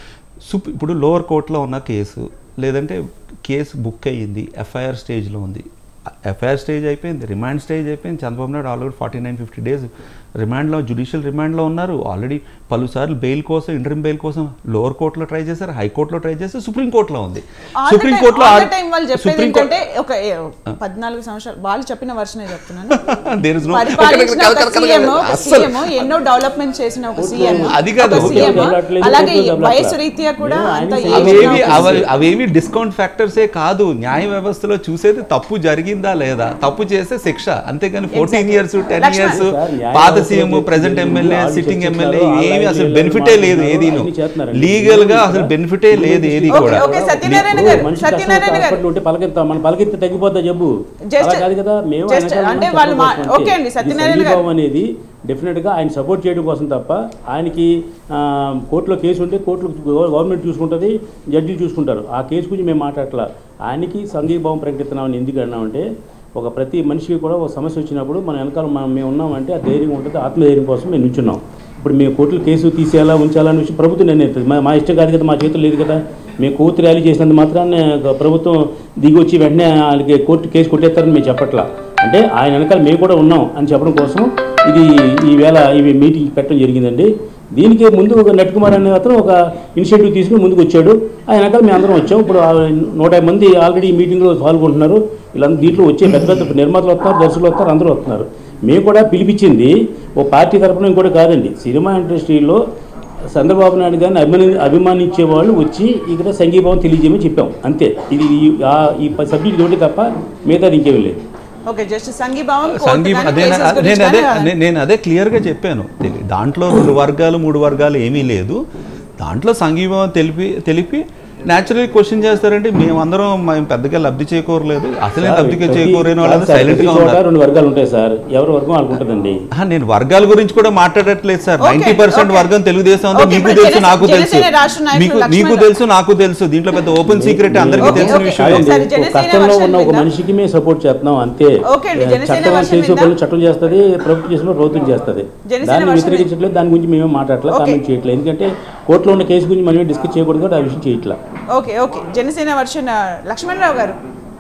సుప్ ఇప్పుడు లోవర్ కోర్టులో ఉన్న కేసు లేదంటే కేసు బుక్ అయ్యింది ఎఫ్ఐఆర్ స్టేజ్లో ఉంది ఎఫ్ఐఆర్ స్టేజ్ అయిపోయింది రిమాండ్ స్టేజ్ అయిపోయింది Chandrababu Naidu already forty nine fifty days రిమాండ్లో జ్యుడిషియల్ రిమాండ్లో ఉన్నారు ఆల్రెడీ పలుసార్లు బెయిల్ కోసం ఇంటర్మ్ బెయిల్ కోసం లోవర్ కోర్టులో ట్రై చేశారు హైకోర్టులో ట్రై చేశారు సుప్రీం కోర్టులో ఉంది సుప్రీం కోర్టులో టైం వాళ్ళు చెప్పేది సుప్రీం కోర్టు ఏంటంటే ఒక ఏ, పద్నాలుగు సంవత్సరాలు వాళ్ళు చెప్పిన వర్షనే చెప్తున్నాను There is no- పరిపాలించిన కాదు, ఒక కాదు, కాదు, సీఎం కాదు, ఒక అస్సలు. సీఎం ఎన్నో డెవలప్మెంట్ చేసిన ఒక సీఎం అది కాదు. ఒక సీఎం డెవలప్మెంట్ అలాగే డెవలప్మెంట్ వయసు రీత్యా కూడా నేను అంత ఆయన ఏజ్ అవేవి ఉన్న ఒక అవ- సీఎం. అవేవి డిస్కౌంట్ ఫ్యాక్టర్సే కాదు న్యాయ వ్యవస్థలో చూసేది తప్పు జరిగిందా లేదా తప్పు చేస్తే శిక్ష అంతేగాని fourteen years ten Lakshman. Years sir, న్యాయ పాత వ్యవస్థలో సీఎం చెప్పేది ప్రెసెంట్ ఎమ్మెల్యే వాళ్ళు సిట్టింగ్ చర్చిస్తున్నారు, ఎమ్మెల్యే వాళ్ళు ఏమి అసలు వీళ్ళు బెనిఫిటే లేదు మాట్లాడుతున్నారు, ఏదీను అన్ని చేస్తున్నారండి. లీగల్ గా అసలు బెనిఫిటే లేదు ఏది ఓకే, కూడా ఓకే, సత్యనారాయణ గారు మనిషి సత్యనారాయణ కష్టం గారు హాస్పిటల్ ఉంటే పలకెత్తాం మన పలకెత్తి తగ్గిపోద్దా జబ్బు Just- అలా కాదు కదా మేము just వెనకాల అంటే ఉన్నాం వాళ్ళు మా- చెప్పడం కోసం ఓకే అండి, అంతే. ఈ సత్యనారాయణ గారు. సంఘీభావం అనేది డెఫినెట్ గా ఆయన సపోర్ట్ చేయడం కోసం తప్ప ఆయనకి ఆ, కోర్టులో కేసు ఉంటే కోర్టులో గవర్నమెంట్ చూసుకుంటుంది జడ్జిలు చూసుకుంటారు ఆ కేసు గురించి మేము మాట్లాడట్లా ఆయనకి సంఘీభావం ప్రకటిస్తున్నామని ఎందుకు అన్నామంటే ఒక ప్రతి మనిషికి కూడా ఒక సమస్య వచ్చినప్పుడు మన వెనకాల మనం మేము ఉన్నామంటే ఆ ధైర్యం ఉంటుంది ఆత్మధైర్యం కోసం మేము నిల్చున్నాం ఇప్పుడు మేము కోర్టులో కేసు తీసేయాలా ఉంచాలా అనే విషయం ప్రభుత్వం నిర్ణయిస్తుంది మా మా ఇష్టం కాదు కదా మా చేతులు లేదు కదా మేము కోర్టు ర్యాలీ చేసినంత మాత్రాన్ని ప్రభుత్వం దిగి వచ్చి వెంటనే వాళ్ళకి కోర్టు కేసు కొట్టేస్తారని మేము చెప్పట్లా అంటే ఆయన వెనకాల మేము కూడా ఉన్నాం అని చెప్పడం కోసం ఇది ఈ వేళ ఇవి మీటింగ్ పెట్టడం జరిగిందండి దీనికి ముందు ఒక నట్ కుమార్ అనే అతను ఒక ఇనిషియేటివ్ తీసుకుని ముందుకు వచ్చాడు ఆయన వెనకాల మేము అందరం వచ్చాం ఇప్పుడు ఆ నూట యాభై మంది ఆల్రెడీ ఈ మీటింగ్లో పాల్గొంటున్నారు వీళ్ళందరూ దీంట్లో వచ్చే పెద్ద పెద్ద నిర్మాతలు వస్తున్నారు దర్శకులు వస్తారు అందరూ వస్తున్నారు మేము కూడా పిలిపించింది ఓ పార్టీ తరపున ఇంకోటి కాదండి సినిమా ఇండస్ట్రీలో చంద్రబాబు నాయుడు గారిని అభిమాని అభిమానించే వాళ్ళు వచ్చి ఇక్కడ సంఘీభావం తెలియజేయమని చెప్పాం అంతే ఇది ఈ- ఆ- ఈ సబ్జెక్ట్ ఒకటి తప్ప మిగతాది ఇంకేమీ లేదు ఓకే జస్ట్ సంఘీభావం కోర్టు సంఘీ కానీ అదే cases గురించి నేను అదే కానీ నే- నేను అదే క్లియర్గా చెప్పాను తెలి- దాంట్లో రెండు వర్గాలు మూడు వర్గాలు ఏమీ లేదు దాంట్లో సంఘీభావం తెలిపి తెలిపి న్యాచురల్ క్వశ్చన్ చేస్తారంటే మేమందరం మేము పెద్దగా లబ్ధి చేకూరలేదు అసలే లబ్ధిగా చేకూరిన వాళ్ళు సార్, సైలెంట్ ప్రతి గా చోట ఉన్నారు రెండు వర్గాలు ఉంటాయి సార్ ఎవరి వర్గం వాళ్ళకు ఉంటుందండి ఆహా, నేను వర్గాల గురించి కూడా మాట్లాడట్లేదు sir Okay, ninety percent okay. వర్గం తెలుగుదేశం ఉంది Okay, మీకు ఇప్పుడు తెలుసు జనసే- నాకు తెలుసు జనసేన రాష్ట్ర నాయకులు మీకు లక్ష్మణ్ మీకు గారు. తెలుసు నాకు తెలుసు దీంట్లో పెద్ద ఓపెన్ సీక్రెట్ అందరికీ Okay, తెలిసిన okay. విషయం కాదండి, ఒకసారి ఒక జనసేన కష్టంలో వర్షన్ ఉన్న ఒక విందాం. మనిషికి మేము సపోర్ట్ చేస్తున్నాం అంతే ఓకే అండి, జనసేన చట్టం వర్షన్ చేసే విందాం. పనులు చట్టం చేస్తుంది ప్రభుత్వం చేసిన ప్రభుత్వం చేస్తుంది జనసేన దాన్ని వర్షన్ వ్యతిరేకించట్లేదు దాని గురించి మేమే మాట్లాడట్లేదు Okay. కామెంట్ చేయట్లేదు ఎందుకంటే కోర్టులో ఉన్న కేసు గురించి మనమే డిస్కస్ చేయకూడదు కాబట్టి ఆ విషయం చేయట్లా okay okay Janasena version Lakshmanarao garu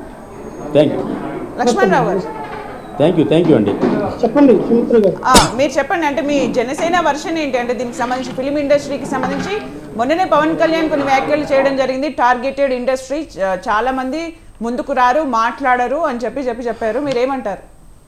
thank you Lakshmanarao garu thank you thank you అండి చెప్పండి సుమిత్ర గారు ఆ, మీరు చెప్పండి అంటే మీ జనసేన వర్షన్ ఏంటి అంటే దీనికి సంబంధించి ఫిలిం ఇండస్ట్రీకి సంబంధించి మొన్ననే పవన్ కళ్యాణ్ కొన్ని వ్యాఖ్యలు చేయడం జరిగింది టార్గెటెడ్ ఇండస్ట్రీ చ- చాలా మంది ముందుకు రారు మాట్లాడరు అని చెప్పి చెప్పి చెప్పారు మీరేమంటారు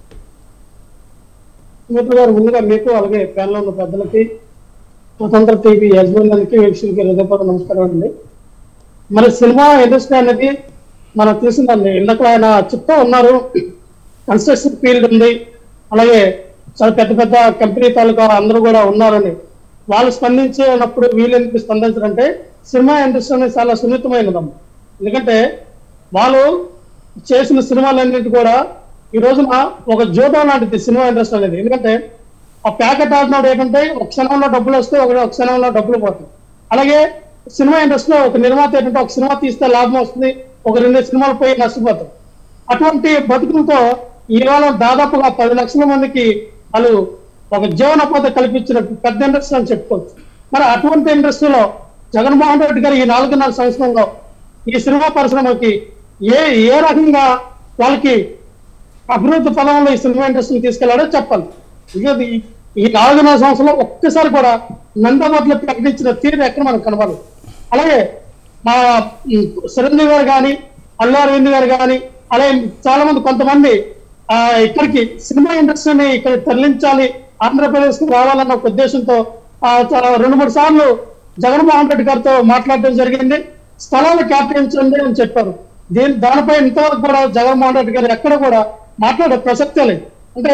సుమిత్ర గారు ముందుగా మీకు అలాగే ప్యానల్ ఉన్న పెద్దలకి స్వతంత్ర టీవీ యజమానులకి వీక్షకులకి హృదయపూర్వక నమస్కారం అండి మరి సినిమా ఇండస్ట్రీ అనేది మనకు తెలిసిందండి ఇందాక ఆయన చెప్తా ఉన్నారు కన్స్ట్రక్షన్ ఫీల్డ్ ఉంది అలాగే చాలా పెద్ద పెద్ద కంపెనీ తాలూకా అందరూ కూడా ఉన్నారని వాళ్ళు స్పందించినప్పుడు వీళ్ళు ఎందుకు స్పందించారంటే సినిమా ఇండస్ట్రీ అనేది చాలా సున్నితమైనదమ్మ ఎందుకంటే వాళ్ళు చేసిన సినిమాలన్నింటి కూడా ఈ రోజున ఒక జోదం లాంటిది సినిమా ఇండస్ట్రీ అనేది ఎందుకంటే ఆ ప్యాకెట్ ఆడినాడు ఏంటంటే ఒక క్షణంలో డబ్బులు వస్తే ఒక ఒక క్షణంలో డబ్బులు పోతాయి అలాగే సినిమా ఇండస్ట్రీలో ఒక నిర్మాత ఏంటంటే ఒక సినిమా తీస్తే లాభం వస్తుంది ఒక రెండు సినిమాలు పోయి నష్టపోతారు అటువంటి బతుకులతో ఇవాళ దాదాపుగా పది లక్షల మందికి వాళ్ళు ఒక జీవనోపాధి కల్పించిన పెద్ద ఇండస్ట్రీ అని చెప్పుకోవచ్చు మరి అటువంటి ఇండస్ట్రీలో జగన్మోహన్ రెడ్డి గారు ఈ నాలుగున్నర సంవత్సరంలో ఈ సినిమా పరిశ్రమకి ఏ ఏ రకంగా వాళ్ళకి అభివృద్ధి పదంలో ఈ సినిమా ఇండస్ట్రీని తీసుకెళ్లాడో చెప్పాలి ఇక ఈ- ఈ నాలుగున్నర సంవత్సరంలో ఒక్కసారి కూడా నందమట్ల ప్రకటించిన తీరు ఎక్కడ మనకు కనబడదు అలాగే మా ఉమ్, చిరంజీవి గారు కానీ అల్లు అరవింద్ గారు కానీ అలాగే చాలా మంది కొంతమంది ఆ ఇక్కడికి సినిమా ఇండస్ట్రీని ఇక్కడ తరలించాలి ఆంధ్రప్రదేశ్ కు రావాలన్న ఒక ఉద్దేశంతో ఆ, చాలా రెండు మూడు సార్లు జగన్మోహన్ రెడ్డి గారితో మాట్లాడడం జరిగింది స్థలాలు కేటాయించండి అని చెప్పారు దీని దానిపై ఇంతవరకు కూడా జగన్మోహన్ రెడ్డి గారు ఎక్కడ కూడా మాట్లాడే ప్రసక్తే లేదు అంటే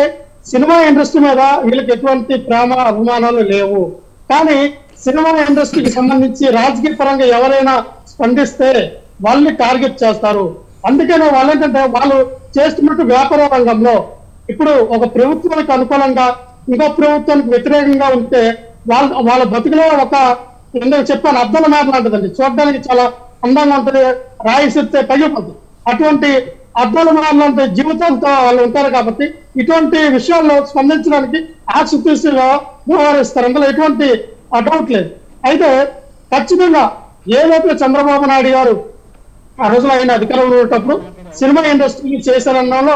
సినిమా ఇండస్ట్రీ మీద వీళ్ళకి ఎటువంటి ప్రేమ అభిమానాలు లేవు కానీ సినిమా ఇండస్ట్రీకి సంబంధించి రాజకీయ పరంగా ఎవరైనా స్పందిస్తే వాళ్ళని టార్గెట్ చేస్తారు అందుకనే వాళ్ళు ఏంటంటే వాళ్ళు చేస్తున్నట్టు వ్యాపార రంగంలో ఇప్పుడు ఒక ప్రభుత్వానికి అనుకూలంగా ఇంకో ప్రభుత్వానికి వ్యతిరేకంగా ఉంటే వాళ్ళ వాళ్ళ బతుకులో ఒక ఇందాక చెప్పాను అద్దల మేర లాంటిదండి చూడడానికి చాలా అందంగా ఉంటుంది రాయి చెప్తే పగిలిపోతుంది అటువంటి అద్దాల మాటలంటే జీవితంతో వాళ్ళు ఉంటారు కాబట్టి ఇటువంటి విషయాల్లో స్పందించడానికి ఆసక్తిగా వ్యవహరిస్తారు అందులో ఎటువంటి డౌట్ లేదు అయితే ఖచ్చితంగా ఏదైతే చంద్రబాబు నాయుడు గారు ఆ రోజున ఆయన అధికారంలో ఉన్నప్పుడు సినిమా ఇండస్ట్రీని చేశారన్నలో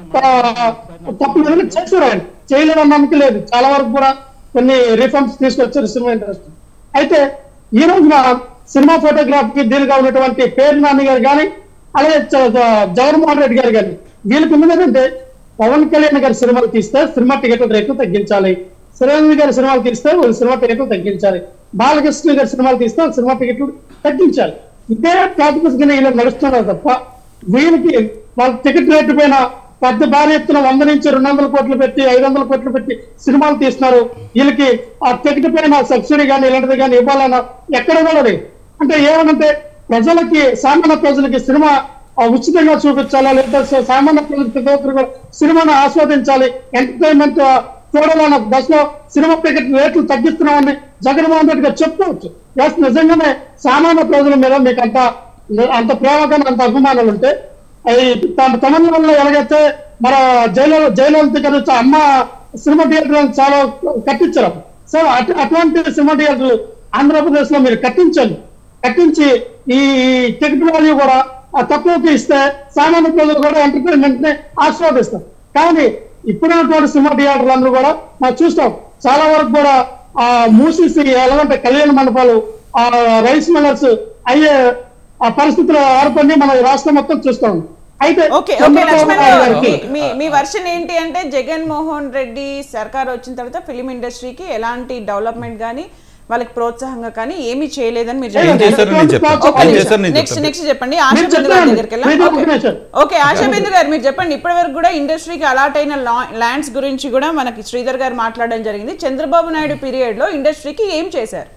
తప్పు లేదు చేశారు ఆయన చేయలేదన్నానికి లేదు చాలా వరకు కూడా కొన్ని రిఫార్మ్స్ తీసుకొచ్చారు సినిమా ఇండస్ట్రీ అయితే ఈ రోజున సినిమా ఫోటోగ్రాఫ్ కి దీనిగా ఉన్నటువంటి పేరు నాని గారు కానీ అలాగే చ- చ- జగన్మోహన్ రెడ్డి గారు కానీ వీళ్ళకి ఉన్నది ఏంటంటే పవన్ కళ్యాణ్ గారి సినిమాలు తీస్తే సినిమా టికెట్ల రేట్లు తగ్గించాలి చిరంజీవి గారి సినిమాలు తీస్తే వాళ్ళు సినిమా టికెట్లు తగ్గించాలి బాలకృష్ణ గారి సినిమాలు తీస్తే వాళ్ళు సినిమా టికెట్లు తగ్గించాలి ఇదే ప్రాతిపదికన కింద వీళ్ళు నడుస్తున్నారు తప్ప వీళ్ళకి వాళ్ళ టికెట్ రేటు పైన పెద్ద భారీ ఎత్తున వంద నుంచి రెండు వందల కోట్లు పెట్టి ఐదు వందల కోట్లు పెట్టి సినిమాలు తీస్తున్నారు వీళ్ళకి ఆ టికెట్ పైన సబ్సిడీ కానీ ఇలాంటిది కానీ ఇవ్వాలన్నా ఎక్కడ కూడా లేదు అంటే ఏమనంటే ప్రజలకి సామాన్య ప్రజలకి సినిమా ఆ, ఉచితంగా చూపించాలా లేదా సా- సామాన్య ప్రజలు ప్రతి ఒక్కరు కూడా సినిమాను ఆస్వాదించాలి ఎంటర్టైన్మెంట్ చూడాలన్న దశలో సినిమా టికెట్ రేట్లు తగ్గిస్తున్నామని జగన్మోహన్ రెడ్డి గారు చెప్పుకోవచ్చు ఎస్ నిజంగానే సామాన్య ప్రజల మీద మీకు అంత అంత ప్రేమ కానీ అంత అభిమానాలు ఉంటే అవి తమ తమిళనాడులో ఎలాగైతే మన జైలు జైలలిత గారు వచ్చి అమ్మ సినిమా థియేటర్ చాలా కట్టించారు సో అటు అటువంటి సినిమా థియేటర్లు ఆంధ్రప్రదేశ్ లో మీరు కట్టించండి కట్టించి ఈ టికెట్ వాల్యూ కూడా ఆ తక్కువకి ఇస్తే సామాన్య ప్రజలు కూడా ఎంటర్టైన్మెంట్ ని ఆస్వాదిస్తారు కానీ ఇప్పుడున్నటువంటి సినిమా థియేటర్లు అందరూ కూడా మనం చూస్తాం చాలా వరకు కూడా ఆ మూసేసి ఎలాగంటే కళ్యాణ మండపాలు ఆ రైస్ మిల్లర్స్ అయ్యే ఆ పరిస్థితులు ఏర్పడి మన రాష్ట్రం మొత్తం చూస్తాం అయితే ఓకే ఓకే చంద్రబాబు లక్ష్మణ్ నాయుడు గారు, గారికి మీ- మీ మీ వర్షన్ ఏంటి అంటే జగన్ మోహన్ రెడ్డి సర్కార్ వచ్చిన తర్వాత ఫిలిం ఇండస్ట్రీకి ఎలాంటి డెవలప్మెంట్ కానీ వాళ్ళకి ప్రోత్సాహంగా కానీ ఏమీ చేయలేదని మీరు ఏం చెప్పారు. చేశారో నేను చెప్తాను ఒక్క ఏం నిమిషం. చేశారో నేను నెక్స్ట్ చెప్తాను నెక్స్ట్ చెప్పండి ఆశా మీరు బిందు గారి చెప్పండి. దగ్గరికి వెళ్ళాం. మీరు ఓకే. ఒక నిమిషం. ఓకే ఆశా బిందు గారు మీరు చెప్పండి ఇప్పటి వరకు కూడా ఇండస్ట్రీకి అలాట్ అయిన ల్యాండ్స్ గురించి కూడా మనకి శ్రీధర్ గారు మాట్లాడడం జరిగింది చంద్రబాబు నాయుడు పీరియడ్ లో ఇండస్ట్రీకి ఏం చేశారు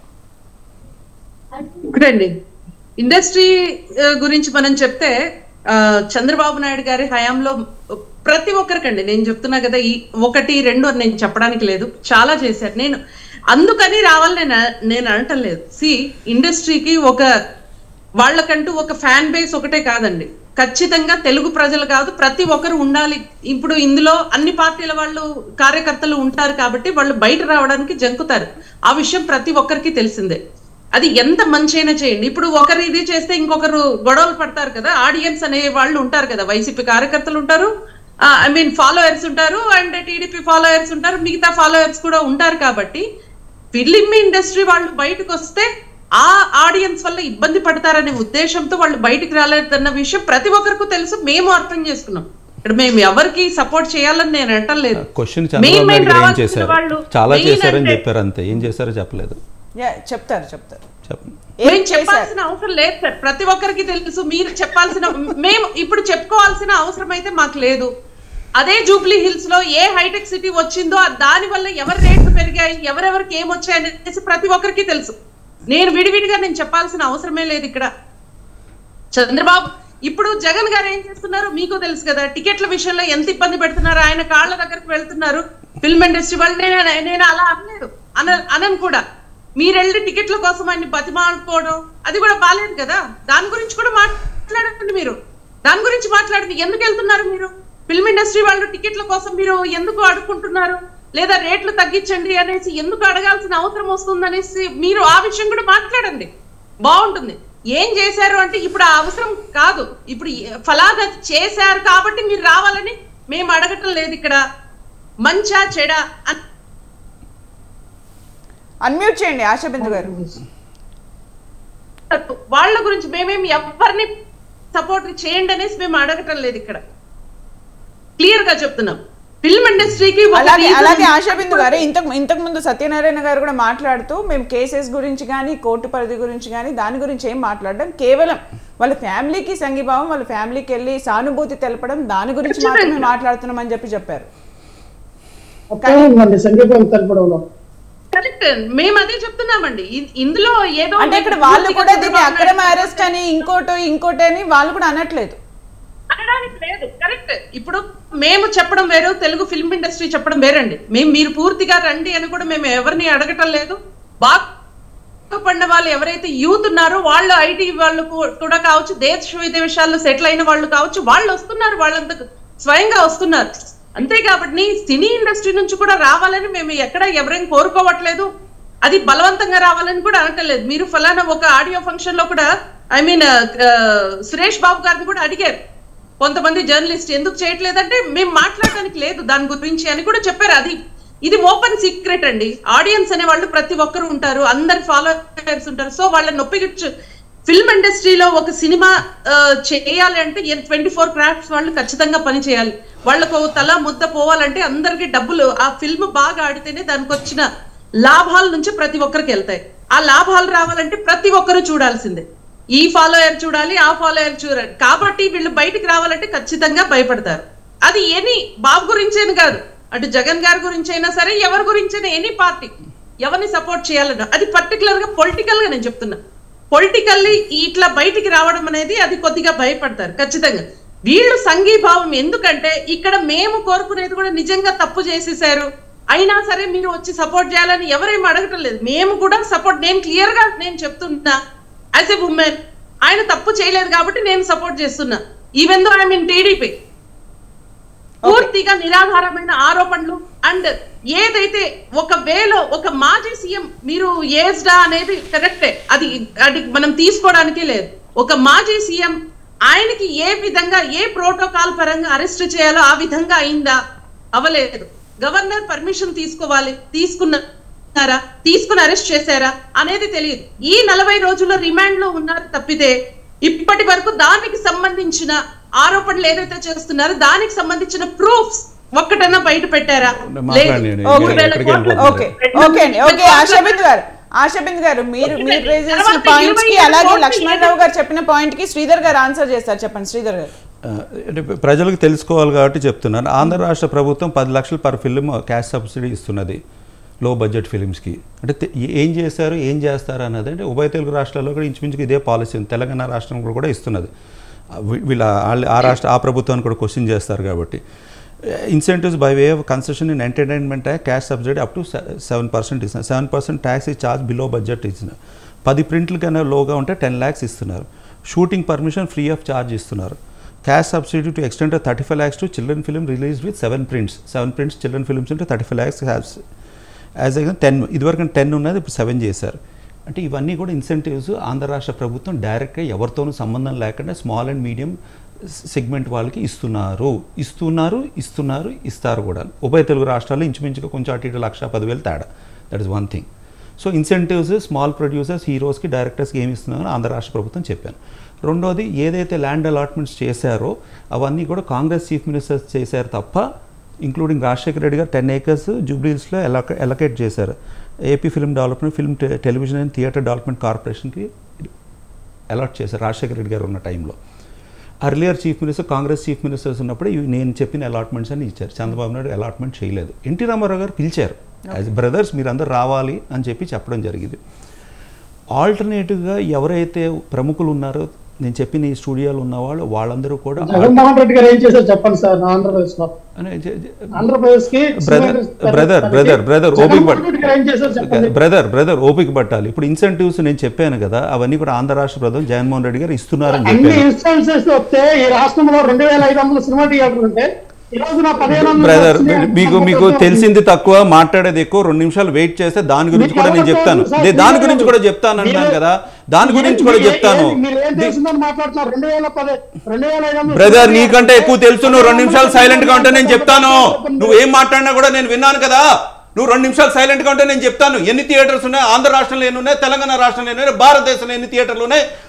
ఒకటండి ఇండస్ట్రీ ఆ, గురించి మనం చెప్తే ఆ, చంద్రబాబు నాయుడు గారి హయాంలో ప్రతి ఒక్కరికండి నేను చెప్తున్నా కదా ఈ ఒకటి రెండు అని నేను చెప్పడానికి లేదు చాలా చేశారు నేను అందుకని రావాలని నేను నేను అనటం లేదు సి ఇండస్ట్రీకి ఒక వాళ్ళకంటూ ఒక ఫ్యాన్ బేస్ ఒకటే కాదండి ఖచ్చితంగా తెలుగు ప్రజలు కాదు ప్రతి ఒక్కరు ఉండాలి ఇప్పుడు ఇందులో అన్ని పార్టీల వాళ్ళు కార్యకర్తలు ఉంటారు కాబట్టి వాళ్ళు బయట రావడానికి జంకుతారు ఆ విషయం ప్రతి ఒక్కరికి తెలిసిందే అది ఎంత మంచైనా చేయండి ఇప్పుడు ఒకరు ఇది చేస్తే ఇంకొకరు గొడవలు పడతారు కదా ఆడియన్స్ అనే వాళ్ళు ఉంటారు కదా వైసీపీ కార్యకర్తలు ఉంటారు ఐ మీన్ ఫాలోయర్స్ ఉంటారు అండ్ టీడీపీ ఫాలోయర్స్ ఉంటారు మిగతా ఫాలోయర్స్ కూడా ఉంటారు కాబట్టి ఫిలిం ఇండస్ట్రీ వాళ్ళు బయటకు వస్తే ఆ ఆడియన్స్ వల్ల ఇబ్బంది పడతారనే ఉద్దేశంతో వాళ్ళు బయటికి రాలేదన్న విషయం ప్రతి ఒక్కరికి తెలుసు మేము అర్థం చేసుకున్నాం ఇక్కడ మేము ఎవరికి సపోర్ట్ చేయాలని నేను అంటం లేదు question Main Chandrababu main Naidu garu ఏం రావాల్సిన చేశారు వాళ్ళు చాలా main చేశారని అంటే- చెప్పారు అంతే ఏం చేశారో చెప్పలేదు యా, చెప్తారు చెప్తారు చెప్పండి ఏం మేము చేశారు చెప్పాల్సిన అవసరం లేదు సార్ ప్రతి ఒక్కరికి తెలుసు మీరు చెప్పాల్సిన మేము ఇప్పుడు చెప్పుకోవాల్సిన అవసరం అయితే మాకు లేదు అదే జూబ్లీ హిల్స్ లో ఏ హైటెక్ సిటీ వచ్చిందో ఆ దాని వల్ల ఎవరి రేట్లు పెరిగాయి ఎవరెవరికి ఏం వచ్చాయి అనేసి ప్రతి ఒక్కరికి తెలుసు నేను విడివిడిగా నేను చెప్పాల్సిన అవసరమే లేదు ఇక్కడ చంద్రబాబు ఇప్పుడు జగన్ గారు ఏం చేస్తున్నారు మీకు తెలుసు కదా టికెట్ల విషయంలో ఎంత ఇబ్బంది పెడుతున్నారు ఆయన కాళ్ళ దగ్గరకు వెళ్తున్నారు ఫిల్మ్ ఇండస్ట్రీ వాళ్ళు నేను నేను అలా అనలేదు అన అనను కూడా మీరెళ్ళి టికెట్ల కోసం ఆయన్ని బతిమాలుకోవడం అది కూడా బాలేదు కదా దాని గురించి కూడా మాట్లాడండి మీరు దాని గురించి మాట్లాడండి ఎందుకు వెళ్తున్నారు మీరు ఫిల్మ్ ఇండస్ట్రీ వాళ్ళు టికెట్ల కోసం మీరు ఎందుకు అడుక్కుంటున్నారు లేదా రేట్లు తగ్గించండి అనేసి ఎందుకు అడగాల్సిన అవసరం వస్తుంది అనేసి మీరు ఆ విషయం కూడా మాట్లాడండి బాగుంటుంది ఏం చేశారు అంటే ఇప్పుడు ఆ అవసరం కాదు ఇప్పుడు ఏ- ఫలానా చేశారు కాబట్టి మీరు రావాలని మేము అడగటం లేదు ఇక్కడ మంచా చెడా అని అన్మ్యూట్ చేయండి ఆశా బిందు గారు వాళ్ళ గురించి మేమేం ఎవరిని సపోర్ట్ చేయండి అనేసి మేము అడగటం లేదు ఇక్కడ క్లియర్ గా చెప్తున్నాం ఫిల్మ్ ఇండస్ట్రీకి ఒక అలాగే reason- అలాగే ఆశా బిందు గారు ఇంతకు ఇంతకు ముందు సత్యనారాయణ గారు కూడా మాట్లాడుతూ మేము కేసెస్ గురించి కానీ కోర్టు పరిధి గురించి కానీ దాని గురించి ఏం మాట్లాడడం కేవలం వాళ్ళ ఫ్యామిలీకి సంఘీభావం వాళ్ళ ఫ్యామిలీకి వెళ్ళి సానుభూతి తెలపడం దాని గురించి మాత్రమే మాట్లాడుతున్నాం అని చెప్పి చెప్పారు అప్పుడే ఉందండి సంగీతం తెలపడంలో కరెక్ట్ మేము అదే చెప్తున్నామండి ఇ- ఇందులో ఏదో అంటే ఇక్కడ వాళ్ళు కూడా దీన్ని అక్రమ అరెస్ట్ అని ఇంకోటి ఇంకోటి అని వాళ్ళు కూడా అనట్లేదు అనడానికి లేదు కరెక్ట్ ఇప్పుడు మేము చెప్పడం వేరు తెలుగు ఫిల్మ్ ఇండస్ట్రీ చెప్పడం వేరండి మేము మీరు పూర్తిగా రండి అని కూడా మేము ఎవరిని అడగటం లేదు బాగా పడిన వాళ్ళు ఎవరైతే యూత్ ఉన్నారో వాళ్ళు ఐటీ వాళ్ళు కూ- కూడా కావచ్చు దేశ విదేశాల్లో సెటిల్ అయిన వాళ్ళు కావచ్చు వాళ్ళు వస్తున్నారు వాళ్ళంతా స్వయంగా వస్తున్నారు అంతే కాబట్టి సినీ ఇండస్ట్రీ నుంచి కూడా రావాలని మేము ఎక్కడ ఎవరేం కోరుకోవట్లేదు అది బలవంతంగా రావాలని కూడా అనట్లేదు మీరు ఫలానా ఒక ఆడియో ఫంక్షన్ లో కూడా ఐ మీన్ సురేష్ బాబు గారిని కూడా అడిగారు కొంతమంది జర్నలిస్ట్ ఎందుకు చేయట్లేదంటే మేము మాట్లాడడానికి లేదు దాని గురించి అని కూడా చెప్పారు అది ఇది ఓపెన్ సీక్రెట్ అండి ఆడియన్స్ అనే వాళ్ళు ప్రతి ఒక్కరు ఉంటారు అందరి ఫాలోవర్స్ ఉంటారు సో వాళ్ళ నొప్పి ఫిల్మ్ ఇండస్ట్రీలో ఒక సినిమా ఆ, చేయాలి అంటే ట్వంటీ ఫోర్ క్రాఫ్ట్స్ వాళ్ళు ఖచ్చితంగా పని చేయాలి వాళ్ళకు ఓ తల ముద్ద పోవాలంటే అందరికి డబ్బులు ఆ ఫిల్మ్ బాగా ఆడితేనే దానికి వచ్చిన లాభాల నుంచి ప్రతి ఒక్కరికి వెళ్తాయి ఆ లాభాలు రావాలంటే ప్రతి ఒక్కరు చూడాల్సిందే ఈ ఫాలోయర్ చూడాలి ఆ ఫాలోయర్ చూడాలి కాబట్టి వీళ్ళు బయటికి రావాలంటే ఖచ్చితంగా భయపడతారు అది ఎనీ బాబు గురించేని కాదు అటు జగన్ గారి గురించి అయినా సరే ఎవరి గురించైనా ఎనీ పార్టీ ఎవరిని సపోర్ట్ చేయాలన్నా అది పర్టికులర్ గా పొలిటికల్ గా నేను చెప్తున్నా పొలిటికల్లీ ఇట్లా బయటికి రావడం అనేది అది కొద్దిగా భయపడతారు ఖచ్చితంగా వీళ్ళు సంఘీభావం ఎందుకంటే ఇక్కడ మేము కోరుకునేది కూడా నిజంగా తప్పు చేసేసారు అయినా సరే మీరు వచ్చి సపోర్ట్ చేయాలని ఎవరేం అడగటం లేదు మేము కూడా సపోర్ట్ నేను క్లియర్ గా నేను చెప్తున్నా యాజ్ ఎ ఉమెన్ ఆయన తప్పు చేయలేదు కాబట్టి నేను సపోర్ట్ చేస్తున్నా even though I mean TDP పూర్తిగా నిరాధారమైన ఆరోపణలు అండ్ ఏదైతే ఒక వేలో ఒక మాజీ సీఎం మీరు ఏజ్డా అనేది కరెక్టే అది అది మనం తీసుకోవడానికి లేదు ఒక మాజీ సీఎం ఆయనకి ఏ విధంగా ఏ ప్రోటోకాల్ పరంగా అరెస్ట్ చేయాలో ఆ విధంగా అయిందా అవలేదు గవర్నర్ పర్మిషన్ తీసుకోవాలి తీసుకున్నారా తీసుకుని అరెస్ట్ చేశారా అనేది తెలియదు ఈ నలభై రోజుల రిమాండ్ లో ఉన్నారు తప్పితే ఇప్పటి వరకు దానికి సంబంధించిన ఆరోపణలు ఏదైతే చేస్తున్నారో దానికి సంబంధించిన ప్రూఫ్స్ ఒక్కటన్నా బయట పెట్టారా మాట్లాడండి. మూడు నేను వేల ఎక్కడికి కోట్ల- ఓకే ఓకే అండి ఓకే ఆశాబింద్ గారు ఆశాబింద్ గారు మీరు మీరు రేజ్ చేసిన తర్వాత పాయింట్స్ కి ఇరవై ఏడు అలాగే కోట్లు లక్ష్మణరావు గారు చెప్పిన పాయింట్ కి శ్రీధర్ గారు ఆన్సర్ చేస్తారు చెప్పండి శ్రీధర్ గారు ఆ, అంటే ప్రజలకు తెలుసుకోవాలి కాబట్టి చెప్తున్నాను ఆంధ్ర రాష్ట్ర ప్రభుత్వం పది లక్షలు పర్ ఫిల్మ్ క్యాష్ సబ్సిడీ ఇస్తున్నది లో బడ్జెట్ ఫిలిమ్స్కి అంటే తె- ఏం చేశారు ఏం చేస్తారు అన్నది అంటే ఉభయ తెలుగు రాష్ట్రాల్లో కూడా ఇంచుమించుగా ఇదే పాలసీ ఉంది తెలంగాణ రాష్ట్రం కూడా కూడా ఇస్తున్నది ఆ, వీ- వీళ్ళ వాళ్ళ- ఆ రాష్ట్ర ఆ ప్రభుత్వాన్ని కూడా క్వశ్చన్ చేస్తారు కాబట్టి incentives by way of concession in entertainment tax cash subsidy up to seven percent ఇస్తున్నారు సెవెన్ పర్సెంట్ ట్యాక్స్ ఈ చార్జ్ బిలో బడ్జెట్ ఇస్తున్నారు పది ప్రింట్లు కన్నా లోగా ఉంటే టెన్ ల్యాక్స్ ఇస్తున్నారు shooting permission free of charge ఇస్తున్నారు cash subsidy to extent thirty five lakhs to children film release with seven prints seven prints children films ఉంటే thirty five lakhs haves as exam ten ఇదివరకు టెన్ ఉన్నది ఇప్పుడు సెవెన్ చేశారు అంటే ఇవన్నీ కూడా ఇన్సెంటివ్స్ ఆంధ్ర రాష్ట్ర ప్రభుత్వం డైరెక్ట్గా ఎవరితోనూ సంబంధం లేకుండా స్మాల్ అండ్ మీడియం సెగ్మెంట్ వాళ్ళకి ఇస్తున్నారు ఇస్తున్నారు ఇస్తున్నారు ఇస్తారు కూడా ఉభయ తెలుగు రాష్ట్రాల్లో ఇంచుమించుగా కొంచెం అటు ఇటు లక్ష పదివేలు తేడా that is one thing so incentives small producers హీరోస్కి డైరెక్టర్స్కి ఏమి ఇస్తున్నారో ఆంధ్ర రాష్ట్ర ప్రభుత్వం చెప్పాను రెండోది ఏదైతే ల్యాండ్ అలాట్మెంట్స్ చేశారో అవన్నీ కూడా కాంగ్రెస్ చీఫ్ మినిస్టర్స్ చేశారు తప్ప ఇంక్లూడింగ్ రాజశేఖర రెడ్డి గారు టెన్ ఏకర్స్ జూబ్లీస్లో ఎలక ఎలకేట్ చేశారు ఏపీ ఫిల్మ్ డెవలప్మెంట్ ఫిల్మ్ టె- టెలివిజన్ అండ్ థియేటర్ డెవలప్మెంట్ కార్పొరేషన్కి అలాట్ చేశారు రాజశేఖర రెడ్డి గారు ఉన్న టైంలో earlier chief minister Congress chief ministers ఉన్నప్పుడు ఇవి నేను చెప్పిన అలాట్మెంట్స్ అని ఇచ్చారు చంద్రబాబు నాయుడు అలాట్మెంట్ చేయలేదు ఎన్టీ రామారావు గారు పిలిచారు యాజ్ బ్రదర్స్ మీరందరూ రావాలి అని చెప్పి చెప్పడం జరిగింది ఆల్టర్నేటివ్గా ఎవరైతే ప్రముఖులు ఉన్నారో నేను చెప్పిన ఈ స్టూడియోలో ఉన్న వాళ్ళు వాళ్ళందరూ కూడా జగన్మోహన్ రెడ్డి గారు ఏం చేశారు చెప్పండి సార్ ఆంధ్రప్రదేశ్ లో అనే జ- జ- ఆంధ్రప్రదేశ్ కి Brother, brother, brother, brother, ఓపిక జగన్మోహన్ పట్టు. రెడ్డి గారు ఏం చేశారు చెప్పండి బ్రదర్ బ్రదర్ ఓపిక పట్టాలి ఇప్పుడు ఇన్సెంటివ్స్ నేను చెప్పాను కదా అవన్నీ కూడా ఆంధ్ర రాష్ట్ర ప్రభుత్వం జగన్మోహన్ రెడ్డి గారు ఇస్తున్నారని అన్ని చెప్పాను ఇన్స్టాన్సెస్ వస్తే ఈ రాష్ట్రంలో రెండు వేల ఐదు వందల సినిమా థియేటర్లు ఉంటే ఈ రోజు నా పదిహేను వందల బ్రదర్ సినిమా మీకు మీకు థియేటర్లు తెలిసింది తక్కువ మాట్లాడేది ఎక్కువ రెండు నిమిషాలు వెయిట్ చేస్తే దాని గురించి కూడా నేను చెప్తాను దే- దాని గురించి కూడా చెప్తాను అంటున్నాను కదా దాని గురించి కూడా చెప్తాను మీరు ఏం తెలిసిందని మాట్లాడుతున్నారు రెండు వేల పది రెండు వేల ఐదు వందల బ్రదర్ సినిమా నీకంటే ఎక్కువ తెలుసు నువ్వు రెండు నిమిషాలు సైలెంట్ గా ఉంటే నేను చెప్తాను చెప్పండి. నువ్వు ఏం మాట్లాడినా కూడా నేను విన్నాను కదా నువ్వు రెండు నిమిషాలు సైలెంట్ గా ఉంటే నేను చెప్తాను ఎన్ని థియేటర్స్ ఉన్నాయి ఆంధ్ర రాష్ట్రంలో ఎన్ని ఉన్నాయి తెలంగాణ రాష్ట్రంలో ఎన్ని ఉన్నాయి భారతదేశంలో ఎన్ని థియేటర్లు ఉన్నాయి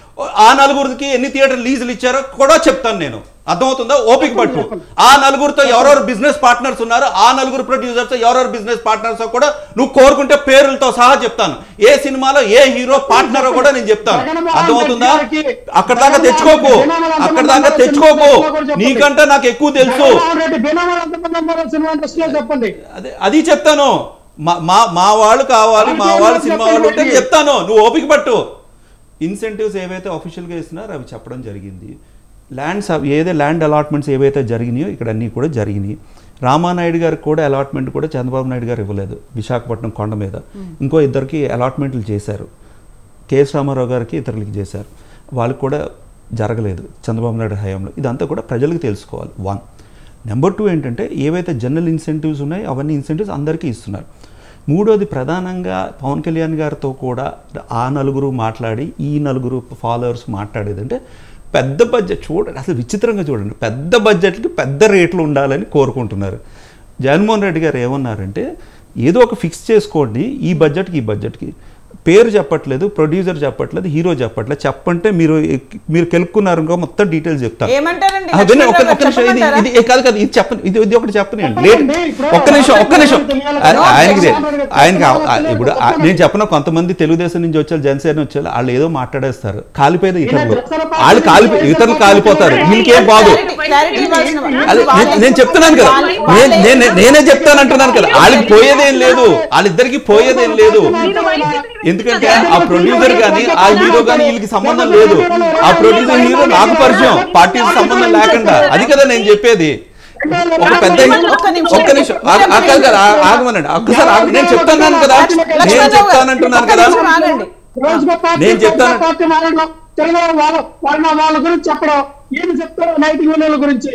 ఆ నలుగురికి ఎన్ని థియేటర్ లీజులు ఇచ్చారో కూడా చెప్తాను నేను అర్థమవుతుందా ఓపిక పట్టు ఆ నలుగురితో ఎవరెవరు బిజినెస్ పార్ట్నర్స్ ఉన్నారో ఆ నలుగురు ప్రొడ్యూసర్స్ ఎవరెవరు బిజినెస్ పార్ట్నర్స్ కూడా నువ్వు కోరుకుంటే పేర్లతో సహా చెప్తాను ఏ సినిమాలో ఏ హీరో పార్ట్నర్ కూడా నేను చెప్తాను అర్థమవుతుందా అక్కడ దాకా తెచ్చుకోకు అక్కడ దాకా తెచ్చుకోకు నీకంటే నాకు ఎక్కువ తెలుసు జగన్మోహన్ రెడ్డి బినామాలు ఎంతమంది ఉన్నారో సినిమా ఇండస్ట్రీలో చెప్పండి అదే అది చెప్తాను మా మా మా వాళ్ళు కావాలి మా వాళ్ళు సినిమా వాళ్ళు ఉంటే చెప్తాను నువ్వు ఓపిక పట్టు ఇన్సెంటివ్స్ ఏవైతే అఫీషియల్గా ఇస్తున్నారో అవి చెప్పడం జరిగింది ల్యాండ్స్ ఏదైతే ల్యాండ్ అలాట్మెంట్స్ ఏవైతే జరిగినాయో ఇక్కడ అన్నీ కూడా జరిగినాయి రామానాయుడు గారికి కూడా అలాట్మెంట్ కూడా చంద్రబాబు నాయుడు గారు ఇవ్వలేదు విశాఖపట్నం కొండ మీద ఇంకో ఇద్దరికి అలాట్మెంట్లు చేశారు కేఎస్ రామారావు గారికి ఇతరులకి చేశారు వాళ్ళకి కూడా జరగలేదు చంద్రబాబు నాయుడు హయాంలో ఇదంతా కూడా ప్రజలకు తెలుసుకోవాలి వన్ నెంబర్ టూ ఏంటంటే ఏవైతే జనరల్ ఇన్సెంటివ్స్ ఉన్నాయో అవన్నీ ఇన్సెంటివ్స్ అందరికీ ఇస్తున్నారు మూడోది ప్రధానంగా పవన్ కళ్యాణ్ గారితో కూడా ఆ నలుగురు మాట్లాడి ఈ నలుగురు ఫాలోవర్స్ మాట్లాడేది అంటే పెద్ద బడ్జెట్ చూడండి అసలు విచిత్రంగా చూడండి పెద్ద బడ్జెట్కి పెద్ద రేట్లు ఉండాలని కోరుకుంటున్నారు జగన్మోహన్ రెడ్డి గారు ఏమన్నారంటే ఏదో ఒక ఫిక్స్ చేసుకోండి ఈ బడ్జెట్కి ఈ బడ్జెట్కి పేరు చెప్పట్లేదు ప్రొడ్యూసర్ చెప్పట్లేదు హీరో చెప్పట్లేదు చెప్పంటే మీరు మీరు కెలుక్కున్నారు ఇంకో మొత్తం డీటెయిల్స్ చెప్తారు ఏమంటారండి ఆ, వినండి, ఒక్క లక్ష్మణరావు ఒక్క నిమిషం ఇది చెప్పమంటారా? ఇది ఏ కాదు కాదు ఇది చెప్పండి ఇది ఇది ఒకటి చెప్పనండి లేట్ చెప్పండి, ఇప్పుడు ఒక్క నిమిషం ఒక్క నిమిషం తెలియాలి ఆ- కదా. ఆయనకి తె- చెప్పండి, ఆయనకి ఆ- ఆ- చెప్పండి, ఇప్పుడు ఆ- చెప్పండి. నేను చెప్పిన కొంతమంది తెలుగుదేశం నుంచి వచ్చారు జనసేన వచ్చారు వాళ్ళు ఏదో మాట్లాడేస్తారు కాలిపోయేది ఇతరులు జనసేన పార్టీ వాళ్ళు కాలిపో నుంచి ఇతరులు జనసేన కాలిపోతారు పార్టీ వీళ్ళకేం బాగు Clarity- clarity ఇవ్వాల్సిన వాళ్ళు. అది నేను- నేను చెప్తున్నాను కదా నేను నేను- నేనే చెప్తాను అంటున్నాను కదా వాళ్ళకి పోయేదేం లేదు వాళ్ళిద్దరికి పోయేదేం లేదు ఎందుకంటే ఆ ప్రొడ్యూసర్ కానీ ఆ హీరో కానీ వీళ్ళకి సంబంధం లేదు ఆ ప్రొడ్యూసర్ హీరో నాకు పరిచయం పార్టీకి సంబంధం లేకుండా అది కదా నేను చెప్పేది ఒక పెద్ద ఒక్క నిమిషం. ఒక్క నిమిషం ఆ- ఆ కాదు కదా ఆ- ఆగమనండి ఒక్కసారి ఆగు. నేను చెప్తాను కదా నేను లక్ష్మణరావు గారు, చెప్తానంటున్నాను ఒక్క కదా నిమిషం ఆగండి. రోజుకో పార్టీ నేను చెప్తాను. రోజుకో పార్టీ మారడం తెలుగు వాళ్ళ వాళ్ళ వాళ్ళ గురించి చెప్పడం ఏమి చెప్తారు నైతిక విలువల గురించి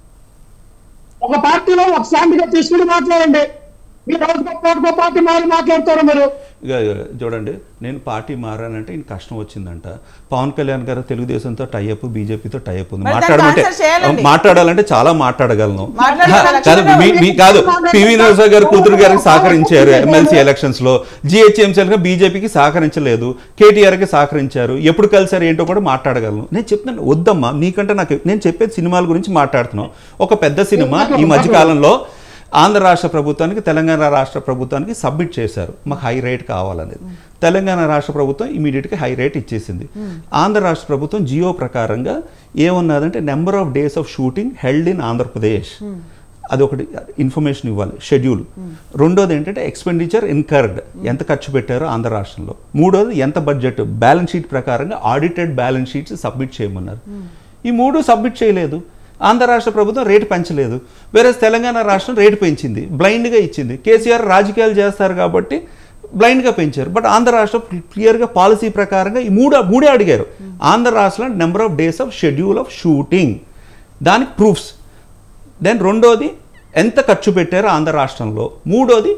ఒక పార్టీలో ఒక శాంతిగా తీసుకుని మాట్లాడండి మీరు రోజుకో పార్టీ పార్టీ మారి మాట్లాడతారు మీరు ఇక చూడండి నేను పార్టీ మారానంటే ఈయన కష్టం వచ్చిందంట పవన్ కళ్యాణ్ గారు తెలుగుదేశంతో టైఅప్ బీజేపీతో టైఅప్ ఉంది మరి దానికి మాట్లాడమంటే answer చేయాలండి. మాట్లాడాలంటే చాలా మాట్లాడగలను మాట్లాడగల హ, కాదు మీ- మీ కాదు పివి నరసింహ గారు కూతురు గారికి సహకరించారు ఎమ్మెల్సీ ఎలక్షన్స్ లో జిహెచ్ఎంసీఎల్ గా బీజేపీకి సహకరించలేదు కేటీఆర్ కి సహకరించారు ఎప్పుడు కలిసారు ఏంటో కూడా మాట్లాడగలను నేను చెప్తున్నాను వద్దమ్మా నీకంటే నాకు నేను చెప్పేది సినిమాల గురించి మాట్లాడుతున్నాం ఒక పెద్ద సినిమా ఈ మధ్య కాలంలో ఆంధ్ర రాష్ట్ర ప్రభుత్వానికి తెలంగాణ రాష్ట్ర ప్రభుత్వానికి సబ్మిట్ చేశారు మాకు హై రేట్ కావాలనేది తెలంగాణ రాష్ట్ర ప్రభుత్వం ఇమీడియట్గా హై రేట్ ఇచ్చేసింది ఆంధ్ర రాష్ట్ర ప్రభుత్వం జియో ప్రకారంగా ఏమన్నదంటే number of days of shooting held in Andhra Pradesh అది ఒకటి ఇన్ఫర్మేషన్ ఇవ్వాలి షెడ్యూల్ రెండోది ఏంటంటే ఎక్స్పెండిచర్ ఇన్కర్డ్ ఎంత ఖర్చు పెట్టారో ఆంధ్ర రాష్ట్రంలో మూడోది ఎంత బడ్జెట్ బ్యాలెన్స్ షీట్ ప్రకారంగా ఆడిటెడ్ బ్యాలెన్స్ షీట్స్ సబ్మిట్ చేయమన్నారు ఈ మూడు సబ్మిట్ చేయలేదు ఆంధ్ర రాష్ట్ర ప్రభుత్వం రేటు పెంచలేదు వేరే తెలంగాణ రాష్ట్రం రేటు పెంచింది బ్లైండ్గా ఇచ్చింది కేసీఆర్ రాజకీయాలు చేస్తారు కాబట్టి బ్లైండ్గా పెంచారు బట్ ఆంధ్ర రాష్ట్రం క్లియర్గా పాలసీ ప్రకారంగా ఈ మూడు మూడే అడిగారు ఆంధ్ర రాష్ట్రంలో number of days of schedule of shooting దానికి ప్రూఫ్స్ దెన్ రెండోది ఎంత ఖర్చు పెట్టారో ఆంధ్ర రాష్ట్రంలో మూడోది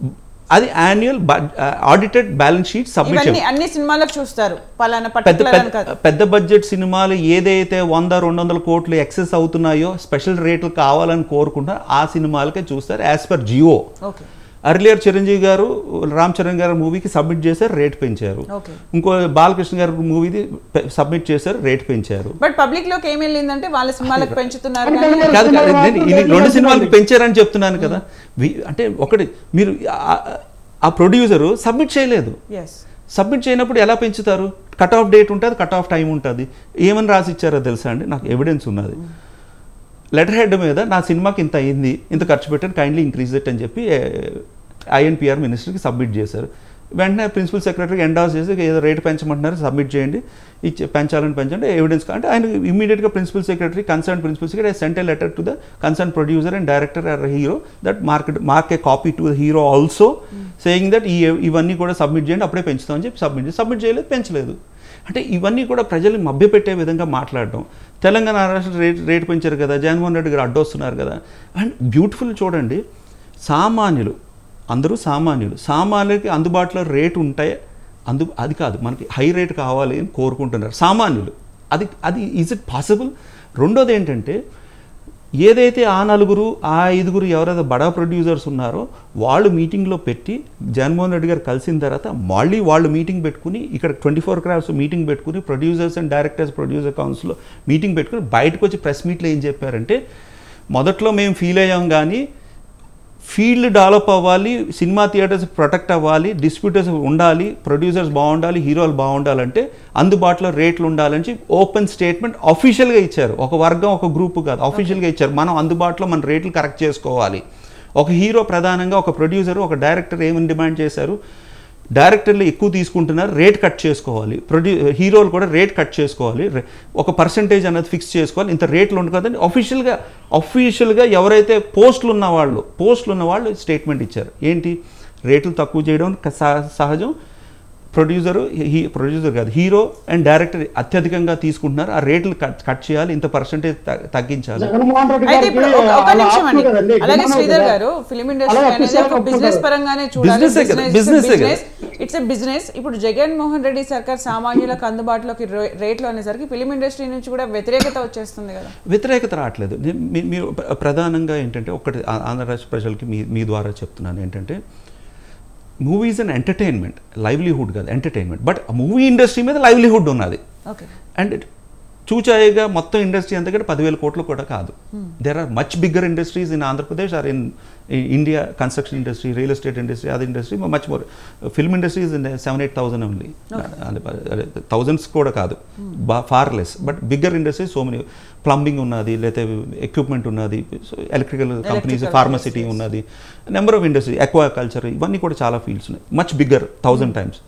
అది annual audited balance sheet submit ఇవన్నీ అన్ని సినిమాలకు చూస్తారు పలానా పెద్ద పర్టికులర్ అని పెద్ద కాదు పెద్ద బడ్జెట్ సినిమాలు ఏదైతే వంద రెండు వందల కోట్లు ఎక్సెస్ అవుతున్నాయో స్పెషల్ రేట్లు కావాలని కోరుకుంటా ఆ సినిమాలకే చూస్తారు as per GO okay earlier Chiranjeevi garu Ram Charan గారు మూవీకి సబ్మిట్ చేశారు రేట్ పెంచారు Okay. ఇంకో బాలకృష్ణ గారు మూవీది సబ్మిట్ చేశారు రేట్ పెంచారు బట్ పబ్లిక్ లోకి ఏం వెళ్ళిందంటే వాళ్ళ సినిమాలకు పెంచుతున్నారు కానీ కాదు కాదు నేను ఇది రెండు సినిమాలకు పెంచారని చెప్తున్నాను కదా వి- అంటే ఒకటి మీరు ఆ- ఆ ప్రొడ్యూసరు సబ్మిట్ చేయలేదు ఎస్ సబ్మిట్ చేయనప్పుడు ఎలా పెంచుతారు కట్ ఆఫ్ డేట్ ఉంటుంది కట్ ఆఫ్ టైం ఉంటుంది ఏమని రాసి ఇచ్చారో తెలుసా అండి నాకు ఎవిడెన్స్ ఉన్నది లెటర్ హెడ్ మీద నా సినిమాకి ఇంత అయింది ఇంత ఖర్చు పెట్టాను కైండ్లీ ఇంక్రీజ్ ఇట్ అని చెప్పి ఐఎన్పిఆర్ మినిస్టర్కి సబ్మిట్ చేశారు వెంటనే ప్రిన్సిపల్ సెక్రటరీకి ఎండాస్ చేసి ఏదో రేట్ పెంచమంటున్నారు సబ్మిట్ చేయండి ఇచ్చి పెంచాలని పెంచండి ఎవిడెన్స్ అంటే ఆయన ఇమీడియట్గా principal secretary concern principal secretary sent a letter to the concern producer and director or hero that market mark a copy to the hero also saying that ఈ ఇవన్నీ కూడా సబ్మిట్ చేయండి అప్పుడే పెంచుతామని చెప్పి సబ్మిట్ చేసి సబ్మిట్ చేయలేదు పెంచలేదు అంటే ఇవన్నీ కూడా ప్రజల్ని మభ్యపెట్టే విధంగా మాట్లాడడం తెలంగాణ రాష్ట్ర రేట్ రేటు పెంచారు కదా జగన్మోహన్ రెడ్డి గారు అడ్డొస్తున్నారు కదా అండ్ బ్యూటిఫుల్ చూడండి సామాన్యులు అందరూ సామాన్యులు సామాన్యులకి అందుబాటులో రేటు ఉంటాయి అందు అది కాదు మనకి హై రేట్ కావాలి అని కోరుకుంటున్నారు సామాన్యులు అది అది ఈజ్ ఇట్ పాసిబుల్ రెండోది ఏంటంటే ఏదైతే ఆ నలుగురు ఆ ఐదుగురు ఎవరైతే బడా ప్రొడ్యూసర్స్ ఉన్నారో వాళ్ళు మీటింగ్లో పెట్టి జగన్మోహన్ రెడ్డి గారు కలిసిన తర్వాత మళ్ళీ వాళ్ళు మీటింగ్ పెట్టుకుని ఇక్కడ ట్వంటీ ఫోర్ క్రాఫ్ట్స్ మీటింగ్ పెట్టుకుని producers and directors producer council meeting పెట్టుకుని బయటకు వచ్చి ప్రెస్ మీట్లో ఏం చెప్పారంటే మొదట్లో మేము ఫీల్ అయ్యాం కానీ ఫీల్డ్ డెవలప్ అవ్వాలి సినిమా థియేటర్స్ ప్రొటెక్ట్ అవ్వాలి డిస్ట్రిబ్యూటర్స్ ఉండాలి ప్రొడ్యూసర్స్ బాగుండాలి హీరోలు బాగుండాలంటే అందుబాటులో రేట్లు ఉండాలని ఓపెన్ స్టేట్మెంట్ అఫీషియల్గా ఇచ్చారు ఒక వర్గం ఒక గ్రూప్ కాదు అఫీషియల్గా ఇచ్చారు మనం అందుబాటులో మన రేట్లు కరెక్ట్ చేసుకోవాలి ఒక హీరో ప్రధానంగా ఒక ప్రొడ్యూసర్ ఒక డైరెక్టర్ ఏమని డిమాండ్ చేశారు డైరెక్టర్లు ఎక్కువ తీసుకుంటున్నారు రేట్ కట్ చేసుకోవాలి ప్రొడ్యూ హీరోలు కూడా రేట్ కట్ చేసుకోవాలి రే- ఒక పర్సంటేజ్ అనేది ఫిక్స్ చేసుకోవాలి ఇంత రేట్లు ఉండదు కదండి అఫీషియల్గా అఫీషియల్గా ఎవరైతే పోస్టులు ఉన్న వాళ్ళు పోస్టులు ఉన్న వాళ్ళు స్టేట్మెంట్ ఇచ్చారు ఏంటి రేట్లు తక్కువ చేయడం క- సహ- సహజం ప్రొడ్యూసరు హీ ప్రొడ్యూసర్ కాదు హీరో అండ్ డైరెక్టర్ అత్యధికంగా తీసుకుంటున్నారు ఆ రేట్లు కట్ కట్ చేయాలి ఇంత పర్సంటేజ్ తగ్గించాలి జగన్మోహన్ రెడ్డి అయితే గారికి ఇప్పుడు ఒక- ఒక వాళ్ళ నిమిషం ఆత్మ అండి కదండి, అలాగే జగన్మోహన్ శ్రీధర్ రెడ్డి గారు ఫిలిం ఇండస్ట్రీ అలాగే అనేది అఫీషియల్గా ఒక బిజినెస్ ఒప్పుకుంటారు. పరంగానే చూడాలి Business ఏ కదా, business ఏ కదా. ఇట్స్ ఎ బిజినెస్ ఇప్పుడు జగన్మోహన్ రెడ్డి సర్కార్ సామాన్యులకు అందుబాటులోకి రే- రేట్లు అనేసరికి ఫిలిం ఇండస్ట్రీ నుంచి కూడా వ్యతిరేకత వచ్చేస్తుంది కదా వ్యతిరేకత రావట్లేదు నేను- మీ- మీరు ప్ర- ప్రధానంగా ఏంటంటే ఒకటి ఆ- ఆంధ్ర రాష్ట్ర ప్రజలకి మీ మీ ద్వారా చెప్తున్నాను ఏంటంటే మూవీస్ అండ్ ఎంటర్టైన్మెంట్ లైవ్లీహుడ్ కాదు ఎంటర్టైన్మెంట్ బట్ మూవీ ఇండస్ట్రీ మీద లైవ్లీహుడ్ ఉన్నది ఓకే అండ్ చూచాయిగా మొత్తం ఇండస్ట్రీ అంతా కూడా పదివేల కోట్లు కూడా కాదు there are much bigger industries in Andhra Pradesh or in India construction industry real estate industry other industry much more film industries in seven eight thousand only thousands కూడా కాదు బా far less but bigger industry so many plumbing ఉన్నది లేకపోతే equipment ఉన్నది electrical companies Electrical pharma city ఉన్నది number of industry aquaculture ఇవన్నీ కూడా చాలా ఫీల్డ్స్ ఉన్నాయి much bigger thousand times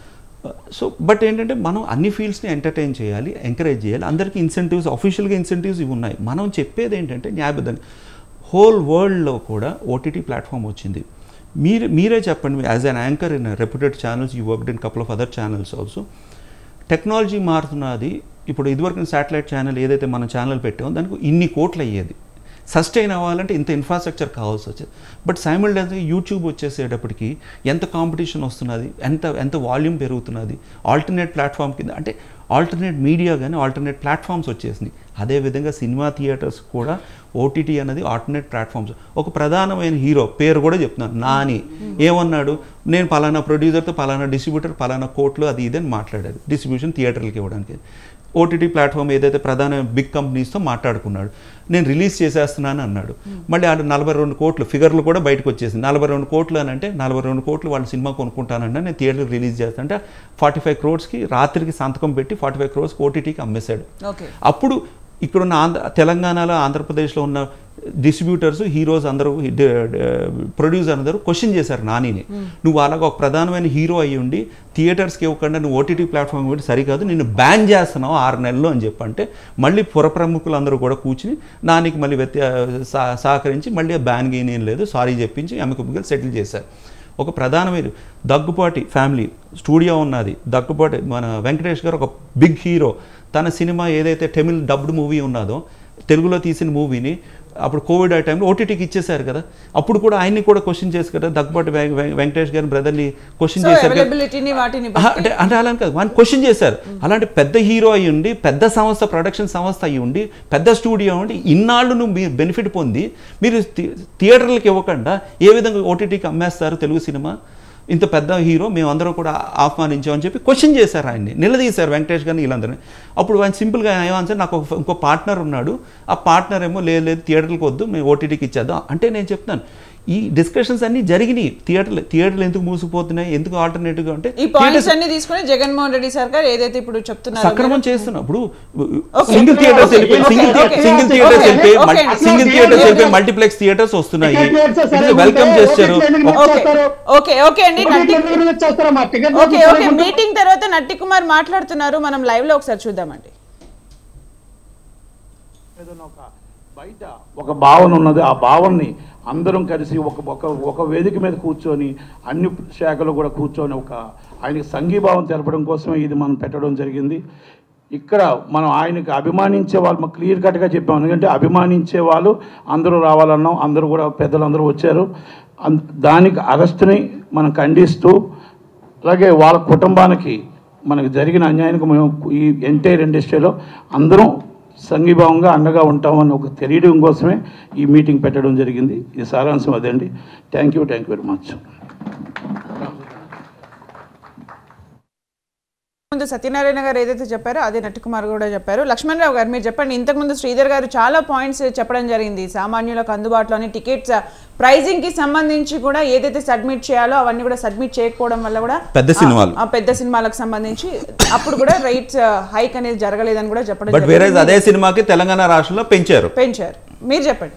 so but ఏంటంటే మనం అన్ని ఫీల్డ్స్ని ఎంటర్టైన్ చేయాలి ఎంకరేజ్ చేయాలి అందరికీ ఇన్సెంటివ్స్ అఫీషియల్గా ఇన్సెంటివ్స్ ఇవి ఉన్నాయి మనం చెప్పేది ఏంటంటే న్యాయబద్ధంగా హోల్ వరల్డ్లో కూడా ఓటీటీ ప్లాట్ఫామ్ వచ్చింది మీరు మీరే చెప్పండి as an anchor in reputed channels you worked in couple of other channels also technology మారుతున్నది ఇప్పుడు ఇదివరకు శాటిలైట్ ఛానల్ ఏదైతే మనం ఛానల్ పెట్టామో దానికి ఇన్ని కోట్లు అయ్యేది సస్టైన్ అవ్వాలంటే ఇంత ఇన్ఫ్రాస్ట్రక్చర్ కావాల్సి వచ్చేది బట్ సైమిల్టేనియస్గా యూట్యూబ్ వచ్చేసేటప్పటికి ఎంత కాంపిటీషన్ వస్తున్నది ఎంత ఎంత వాల్యూమ్ పెరుగుతున్నది ఆల్టర్నేట్ ప్లాట్ఫామ్ కింద అంటే ఆల్టర్నేట్ మీడియా కానీ ఆల్టర్నేట్ ప్లాట్ఫామ్స్ వచ్చేసినాయి అదేవిధంగా సినిమా థియేటర్స్ కూడా ఓటీటీ అనేది ఆల్టర్నేట్ ప్లాట్ఫామ్స్ ఒక ప్రధానమైన హీరో పేరు కూడా చెప్తున్నాను నాని ఏమన్నాడు నేను పలానా ప్రొడ్యూసర్తో పలానా డిస్ట్రిబ్యూటర్ పలానా కోట్లు అది ఇది అని మాట్లాడారు డిస్ట్రిబ్యూషన్ థియేటర్లకి ఇవ్వడానికి ఓటీటీ ప్లాట్ఫామ్ ఏదైతే ప్రధాన బిగ్ కంపెనీస్తో మాట్లాడుకున్నాడు నేను రిలీజ్ చేసేస్తున్నాను అన్నాడు మళ్ళీ ఆడు నలభై రెండు కోట్లు ఫిగర్లు కూడా బయటకు వచ్చేసింది నలభై రెండు కోట్లు అని అంటే నలభై రెండు కోట్లు వాళ్ళు సినిమా కొనుక్కుంటానన్నా నేను థియేటర్ రిలీజ్ చేస్తాను అంటే ఫార్టీ ఫైవ్ క్రోడ్స్కి రాత్రికి సంతకం పెట్టి ఫార్టీ ఫైవ్ క్రోడ్స్కి ఓటీటీకి అమ్మేశాడు ఓకే అప్పుడు ఇక్కడున్న ఆంధ్ర తెలంగాణలో ఆంధ్రప్రదేశ్లో ఉన్న డిస్ట్రిబ్యూటర్స్ హీరోస్ అందరూ ప్రొడ్యూసర్ అందరూ క్వశ్చన్ చేశారు నానిని నువ్వు అలాగ ఒక ప్రధానమైన హీరో అయ్యి ఉండి థియేటర్స్కి ఇవ్వకుండా నువ్వు ఓటీటీ ప్లాట్ఫామ్ పెట్టి సరికాదు నిన్ను బ్యాన్ చేస్తున్నావు ఆరు నెలలు అని చెప్పంటే మళ్ళీ పుర ప్రముఖులందరూ కూడా కూర్చుని నానికి మళ్ళీ వ్యత్య సహ- సహకరించి మళ్ళీ బ్యాన్ గెయిన్ ఏం లేదు సారీ చెప్పించి అమ్మకం సెటిల్ చేశారు ఒక ప్రధానమైన దగ్గుపాటి ఫ్యామిలీ స్టూడియో ఉన్నది దగ్గుపాటి మన వెంకటేష్ గారు ఒక బిగ్ హీరో తన సినిమా ఏదైతే తమిళ్ డబ్డ్ మూవీ ఉన్నదో తెలుగులో తీసిన మూవీని అప్పుడు కోవిడ్ ఆ టైంలో ఓటీటీకి ఇచ్చేశారు కదా అప్పుడు కూడా ఆయన్ని కూడా క్వశ్చన్ చేసి కదా దగ్గుపాటి వెం- వెం- వెంకటేష్ గారి బ్రదర్ని క్వశ్చన్ సో చేశారు కదా అవైలబిలిటీని వాటిని ఆహా, అంటే అంటే అలా అని కాదు వాళ్ళు క్వశ్చన్ చేశారు అలాంటి పెద్ద హీరో అయ్యి ఉండి పెద్ద సంస్థ ప్రొడక్షన్ సంస్థ అయ్యి ఉండి పెద్ద స్టూడియో ఉండి ఇన్నాళ్ళు నువ్వు మీరు బెనిఫిట్ పొంది మీరు థి- థియేటర్లకు ఇవ్వకుండా ఏ విధంగా ఓటీటీకి అమ్మేస్తారు తెలుగు సినిమా ఇంత పెద్ద హీరో మేమందరం కూడా ఆహ్వానించామని చెప్పి క్వశ్చన్ చేశారు ఆయన్ని నిలదీశారు వెంకటేష్ గారిని వీళ్ళందరినీ అప్పుడు ఆయన సింపుల్గా ఏమన్సారు నాకు ఒక- ఇంకో పార్ట్నర్ ఉన్నాడు ఆ పార్ట్నర్ ఏమో లేదు లేదు థియేటర్లకు వద్దు మేము ఓటీటీకి ఇచ్చేద్దాం అంటే నేను చెప్తాను ఈ డిస్కషన్స్ అన్నీ జరిగినాయి థియేటర్లు థియేటర్లు ఎందుకు మూసిపోతున్నాయి ఎందుకు ఆల్టర్నేటివ్గా అంటే ఈ పాయింట్స్ అన్ని తీసుకుని జగన్మోహన్ రెడ్డి సర్కార్ ఏదైతే ఇప్పుడు చెప్తున్నారో సక్రమం చేస్తున్నప్పుడు Okay. సింగిల్ థియేటర్స్ వెళ్ళిపోయి Okay, single okay, single okay, theatres okay, వెళ్ళిపోయి okay. సింగిల్ థియేటర్స్ Okay, వెళ్ళిపోయి okay. మల్టీప్లెక్స్ థియేటర్స్ వస్తున్నాయి టికెట్స్ సరే ఇట్స్ వెల్కమ్ ఉంటే చేస్తారు ఓకే ఎందుకు ఓకే చేస్తారు? ఓకే ఓకే అండి ఒకటి నట్టి ఎందుకు చేస్తారా మా టికెట్ ఓకే ఓకే మీటింగ్ తర్వాత నట్టి కుమార్ మాట్లాడుతున్నారు మనం లైవ్ లో ఒకసారి చూద్దామండి ఏదైనా ఒక బయట ఒక భావన ఉన్నది ఆ భావనని అందరం కలిసి ఒక ఒక ఒక వేదిక మీద కూర్చొని అన్ని శాఖలు కూడా కూర్చొని ఒక ఆయనకి సంఘీభావం తెలపడం కోసమే ఇది మనం పెట్టడం జరిగింది ఇక్కడ మనం ఆయనకి అభిమానించే వాళ్ళు మాకు క్లియర్ కట్గా చెప్పాం ఎందుకంటే అభిమానించే వాళ్ళు అందరూ రావాలన్నాం అందరూ కూడా పెద్దలందరూ వచ్చారు అన్- దానికి అరెస్ట్ని మనం ఖండిస్తూ అలాగే వాళ్ళ కుటుంబానికి మనకు జరిగిన అన్యాయానికి మేము ఈ ఎంటైర్ ఇండస్ట్రీలో అందరం సంఘీభావంగా అండగా ఉంటామని ఒక తెలియడం కోసమే ఈ మీటింగ్ పెట్టడం జరిగింది ఈ సారాంశం అదండి thank you thank you very much ముందు సత్యనారాయణ గారు ఏదైతే చెప్పారో అదే నట్టుకుమార్ కూడా చెప్పారు లక్ష్మణరావు గారు మీరు చెప్పండి ఇంతకుముందు శ్రీధర్ గారు చాలా పాయింట్స్ చెప్పడం జరిగింది సామాన్యులకు అందుబాటులోని టికెట్స్ ప్రైజింగ్ కి సంబంధించి కూడా ఏదైతే సబ్మిట్ చేయాలో అవన్నీ కూడా సబ్మిట్ చేయకపోవడం వల్ల కూడా పెద్ద సినిమాలు. ఆ, ఆ పెద్ద సినిమాలకు సంబంధించి అప్పుడు కూడా రైట్స్ హైక్ అనేది జరగలేదని కూడా చెప్పడం బట్ వేరే జరిగింది. అదే సినిమాకి తెలంగాణ రాష్ట్రంలో పెంచారు పెంచారు మీరు చెప్పండి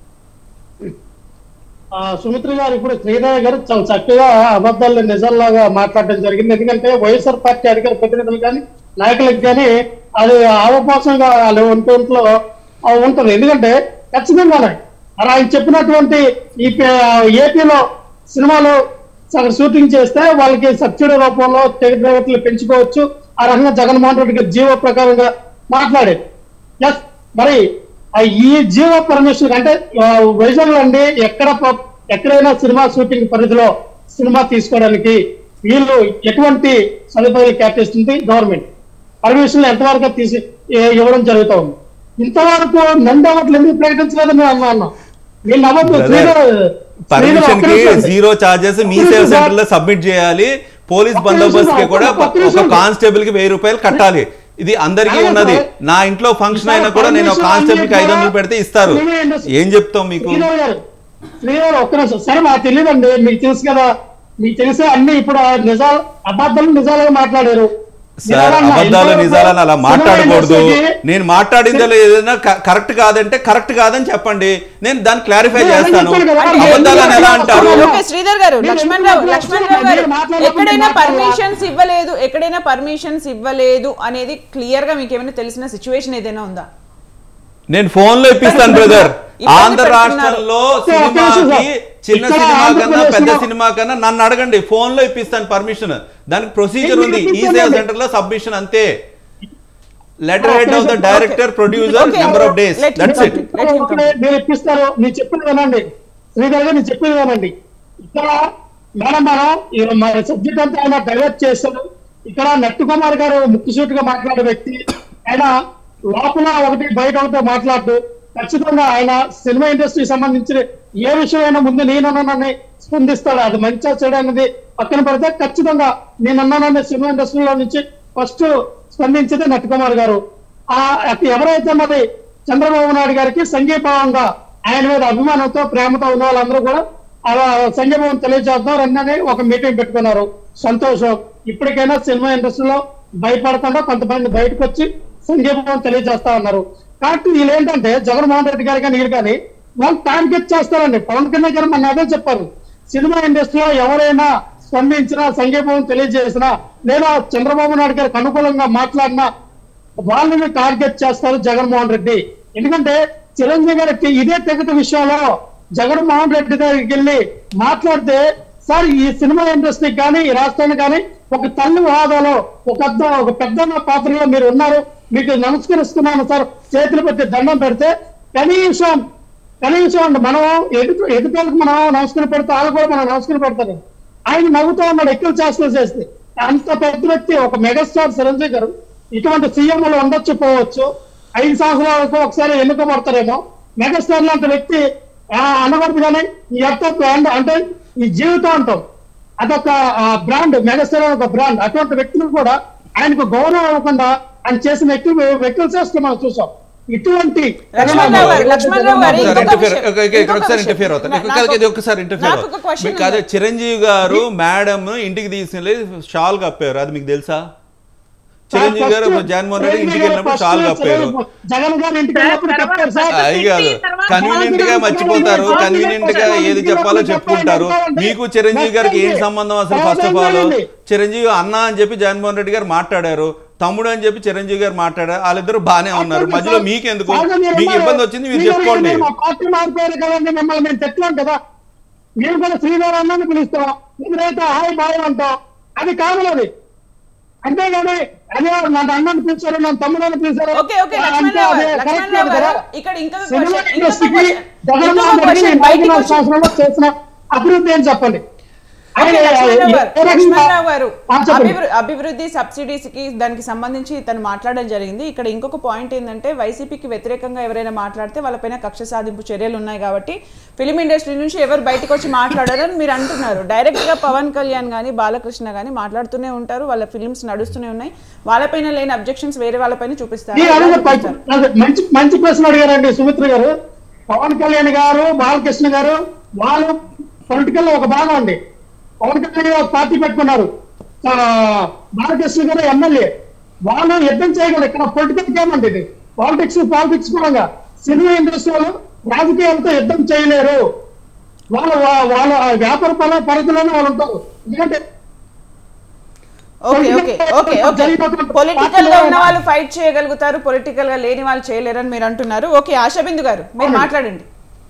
ఆ, సుమిత్ర గారు ఇప్పుడు శ్రీదేవి గారు చాలా చక్కగా అబద్ధాలు నిజాల్లాగా మాట్లాడడం జరిగింది ఎందుకంటే వైఎస్ఆర్ పార్టీ అధికార ప్రతినిధులు కానీ నాయకులకు కానీ అది అవకాశంగా వాళ్ళు ఉంటుంట్లో ఉంటుంది ఎందుకంటే ఖచ్చితంగానే మరి ఆయన చెప్పినటువంటి ఈ పే- ఏపీలో సినిమాలు సగం షూటింగ్ చేస్తే వాళ్ళకి సబ్సిడీ రూపంలో టికెట్ రేట్లు పెంచుకోవచ్చు ఆ రకంగా జగన్మోహన్ రెడ్డి గారు జీవో ప్రకారంగా మాట్లాడేది ఎస్ మరి ఆ ఈ జీవ పర్మిషన్ అంటే ఆ, వైజాగ్ అండి ఎక్కడ ప- ఎక్కడైనా సినిమా షూటింగ్ పరిధిలో సినిమా తీసుకోవడానికి వీళ్ళు ఎటువంటి సదుపాయాలు కేటాయిస్తుంది గవర్నమెంట్ పర్మిషన్ ఎంతవరకు తీసి ఏ- ఇవ్వడం జరుగుతూ ఉంది ఇంతవరకు నందవట్లు ఎందుకు ప్రకటించలేదని నేను అన్నా అన్నా వీళ్ళు నమ్మద్దు Brother, శ్రీధర్ పర్మిషన్ కి శ్రీధర్ ఒక్క జీరో చార్జెస్ మీ ఒక్క సేవ నిమిషం సెంటర్ లో సబ్మిట్ చేయాలి పోలీస్ ఒక్క బందోబస్తు కి నిమిషం, కూడా ఒక్క ఒక నిమిషం. కానిస్టేబుల్ కి వెయ్యి రూపాయలు కట్టాలి ఇది అందరికీ అలాగే ఉన్నది సార్. నా ఇంట్లో ఫంక్షన్ సార్, అయినా కూడా నేను ఒక పర్మిషన్ కానిస్టేబుల్ కి అన్నీ ఐదు వందలు కూడా పెడితే ఇస్తారు సినిమా ఇండస్ట్రీ- ఏం చెప్తాం మీకు శ్రీధర్ గారు శ్రీధర్ ఒక్క నిమిషం సరే మాకు తెలియదండి మీకు తెలుసు కదా మీకు తెలిసే అన్ని ఇప్పుడు ఆ నిజాలు అబద్ధాలు నిజాలుగా మాట్లాడారు సార్ నిజాలన్నా అబద్ధాలు ఎంతవరకు నిజాలని అలా సినిమా మాట్లాడకూడదు ఇండస్ట్రీకి నేను మాట్లాడిందో ఏదైనా కరెక్ట్ కాదంటే కరెక్ట్ కాదని చెప్పండి నేను దాన్ని క్లారిఫై నేను అదే చేస్తాను చెప్పాను కదా, అంటే అబద్ధాలని ఎలా అంటారు ఎందుకు ఓకే శ్రీధర్ గారు మీరు లక్ష్మణ్ ఎందుకు రావు లక్ష్మణ్ రావు గారు మీరు మాట్లాడకుండా ఎక్కడైనా మాట్లాడాలా? పర్మిషన్స్ ఇవ్వలేదు ఎక్కడైనా పర్మిషన్స్ ఇవ్వలేదు అనేది క్లియర్ గా మీకు ఏమైనా తెలిసిన సిచ్యువేషన్ ఏదైనా ఉందా నేను ఫోన్ లో ఇప్పిస్తాను బ్రదర్ ఇబ్బంది ఆంధ్ర పెడుతున్నారు. రాష్ట్రంలో ఓకే, ఓకే, సినిమాకి సార్. చిన్న ఇక్కడ సినిమా కన్నా ఆంధ్రప్రదేశ్ పెద్ద లో- సినిమా కన్నా నన్ను అడగండి ఫోన్ లో ఇప్పిస్తాను పర్మిషన్ దానికి ప్రొసీజర్ నేను ఉంది ఈ ఇప్పిస్తాను సేవ అండి. సెంటర్ లో సబ్మిషన్ అంతే letter okay, head of the okay. Director producer okay. Number of days Let- that's it Let him ఒకటే మీరు ఇప్పిస్తారు నేను చెప్పేది వినండి శ్రీధర్ గారు నేను చెప్పేది వినండి ఇక్కడ మేడం మనం ఈ మన సబ్జెక్ట్ అంతా ఆయన డైవర్ట్ చేస్తాడు ఇక్కడ నట్టు కుమార్ గారు ముక్కుసూటిగా మాట్లాడే వ్యక్తి ఆయన లోపల ఒకటి బయట ఒకటి మాట్లాడుతూ ఖచ్చితంగా ఆయన సినిమా ఇండస్ట్రీకి సంబంధించిన ఏ విషయమైనా ముందు నేనన్నానని స్పందిస్తాడు అది మంచిగా చెడు అనేది పక్కన పెడితే ఖచ్చితంగా నేనన్నానని సినిమా ఇండస్ట్రీలో నుంచి ఫస్ట్ స్పందించేది నట్టు కుమార్ గారు ఆ అటు ఎవరైతే మరి చంద్రబాబు నాయుడు గారికి సంఘీభావంగా ఆయన మీద అభిమానంతో ప్రేమతో ఉన్న వాళ్ళందరూ కూడా అలా సంఘీభావం తెలియజేద్దాం రండి ఒక మీటింగ్ పెట్టుకున్నారు సంతోషం ఇప్పటికైనా సినిమా ఇండస్ట్రీలో భయపడకుండా కొంతమంది బయటకు వచ్చి సంఘీభావం తెలియజేస్తా ఉన్నారు కాబట్టి వీళ్ళు ఏంటంటే జగన్మోహన్ రెడ్డి గారు కానీ వీళ్ళు కానీ వాళ్ళు టార్గెట్ చేస్తారండి పవన్ కళ్యాణ్ గారు మన అదే చెప్పారు సినిమా ఇండస్ట్రీలో ఎవరైనా స్పందించినా సంఘీభావం తెలియజేసినా లేదా చంద్రబాబు నాయుడు గారికి అనుకూలంగా మాట్లాడినా వాళ్ళని టార్గెట్ చేస్తారు జగన్మోహన్ రెడ్డి ఎందుకంటే చిరంజీవి గారికి ఇదే తెగట విషయంలో జగన్మోహన్ రెడ్డి దగ్గరికి వెళ్ళి మాట్లాడితే సార్ ఈ సినిమా ఇండస్ట్రీ కానీ ఈ రాష్ట్రానికి కానీ ఒక తల్లి హోదాలో ఒక పెద్ద ఒక పెద్ద పాత్రలో మీరు ఉన్నారు మీకు నమస్కరిస్తున్నాను సార్ చేతులు పెట్టి దండం పెడితే కనీసం కనీసం అండి మనం ఎదుటి ఎదుటోళ్ళకి మనం నమస్కారం పెడితే వాళ్ళు కూడా మనం నమస్కారం పెడతారు ఆయన నవ్వుతూ ఉన్నాడు ఎక్కువ చేష్టలు చేస్తే అంత పెద్ద వ్యక్తి ఒక మెగాస్టార్ చిరంజీవి గారు ఇటువంటి సీఎంలు ఉండొచ్చు పోవచ్చు ఐదు సంవత్సరాలకు ఒకసారి ఎన్నుకోబడతారేమో మెగాస్టార్ లాంటి వ్యక్తి ఆ, అనకూడదు కానీ ఈ యొక్క బ్రాండ్ అంటే ఈ జీవితం అంటాం అదొక బ్రాండ్ మెగాస్టార్ అనే ఒక బ్రాండ్ అటువంటి వ్యక్తులు కూడా ఆయనకు గౌరవం ఇవ్వకుండా ఆయన చేసిన వ్యక్తులు వ్యక్తులు చేస్తే మనం చూసాం ఇటువంటి లక్ష్మణరావు గారు, లక్ష్మణరావు గారు, ఒకసారి ఇంకొక interfere- విషయం, ఒక- ఒక- ఇంకొక ఒకసారి విషయం. ఇంటర్ఫియర్ అవుతాను నాకు- ఒక- ఇది ఒకసారి ఇంటర్ఫియర్ నాకు ఒక question మీకు అదే ఉంది. చిరంజీవి గారు మేడం ఇంటికి తీసుకెళ్ళి షాల్ కప్పారు అది మీకు తెలుసా చిరంజీవి గారు జగన్మోహన్ రెడ్డి ఇంటికి వెళ్ళినప్పుడు షాల్ కప్పారు జగన్ గారు ఇంటికి వెళ్ళినప్పుడు కప్పారు సార్ అయ్యి కాదు కన్వీనియంట్ గా మర్చిపోతారు కన్వీనియంట్ గా ఏది చెప్పాలో చెప్పుకుంటారు మీకు చిరంజీవి గారికి ఏం సంబంధం అసలు ఫస్ట్ ఆఫ్ ఆల్ చిరంజీవి అన్న అని చెప్పి జగన్మోహన్ రెడ్డి గారు మాట్లాడారు తమ్ముడు అని చెప్పి చిరంజీవి గారు మాట్లాడారు వాళ్ళిద్దరు బానే ఉన్నారు మధ్యలో మీకెందుకు మీకు ఇబ్బంది వచ్చింది మీరు చెప్పుకోండి మా పార్టీ మారిపోయారు కదండి మిమ్మల్ని మేము తెచ్చాం కదా మీరు కూడా శ్రీధర్ అన్నని పిలుస్తాం మీరైతే హాయ్ బాయ్ అంటాం అది కాదు అది అంతేగాని అదే నన్ను అన్నని పిలిచారు నన్ను తమ్ముడని పిలిచారు ఓకే ఓకే లక్ష్మణరావు గారు, లక్ష్మణరావు గారు, ఇక్కడ ఇంకొక సినిమా question, ఇంకొక ఇండస్ట్రీకి question, ఇంకొక జగన్మోహన్ రెడ్డి question, బయటికి ఐదు వచ్చి- సంవత్సరంలో చేసిన అభివృద్ధి అని చెప్పండి ఓకే, ఆయన లక్ష్మణరావు గారు, ఏ రకంగా- లక్ష్మణరావు గారు ఆ, చెప్పండి. అభివృ- అభివృద్ధి సబ్సిడీస్ కి దానికి సంబంధించి తను మాట్లాడడం జరిగింది ఇక్కడ ఇంకొక పాయింట్ ఏంటంటే వైసీపీకి వ్యతిరేకంగా ఎవరైనా మాట్లాడితే వాళ్ళపైన కక్ష సాధింపు చర్యలు ఉన్నాయి కాబట్టి ఫిలిం ఇండస్ట్రీ నుంచి ఎవరు బయటకు వచ్చి మాట్లాడారని మీరు అంటున్నారు డైరెక్ట్ గా పవన్ కళ్యాణ్ కానీ బాలకృష్ణ కానీ మాట్లాడుతూనే ఉంటారు వాళ్ళ ఫిలిమ్స్ నడుస్తూనే ఉన్నాయి వాళ్ళపైన లేని అబ్జెక్షన్స్ వేరే వాళ్ళపైన చూపిస్తారు నేను అదే ఎలా చెప్పాను. చూపిస్తారు? అదే మంచి మంచి ప్రశ్న అడిగారండి సుమిత్ర గారు పవన్ కళ్యాణ్ గారు బాలకృష్ణ గారు వాళ్ళు పొలిటికల్ లో ఒక భాగం అండి పవన్ కళ్యాణ్ గారు ఒక పార్టీ పెట్టుకున్నారు ఆ, బాలకృష్ణ గారు ఎమ్మెల్యే వాళ్ళు యుద్ధం చేయగలరు ఇక్కడ పొలిటికల్ గేమ్ అండి ఇది పాలిటిక్స్ పాలిటిక్స్ పరంగా సినిమా ఇండస్ట్రీ వాళ్ళు రాజకీయాలతో యుద్ధం చేయలేరు వాళ్ళ వా- వాళ్ళ వ్యాపార పర పరిధిలోనే వాళ్ళు ఉంటారు ఎందుకంటే okay okay okay okay political గా ఉన్న వాళ్ళు ఫైట్ చేయగలుగుతారు పొలిటికల్ గా లేని వాళ్ళు చేయలేరని మీరు అంటున్నారు ఓకే ఆశాబిందు గారు మీరు మాట్లాడండి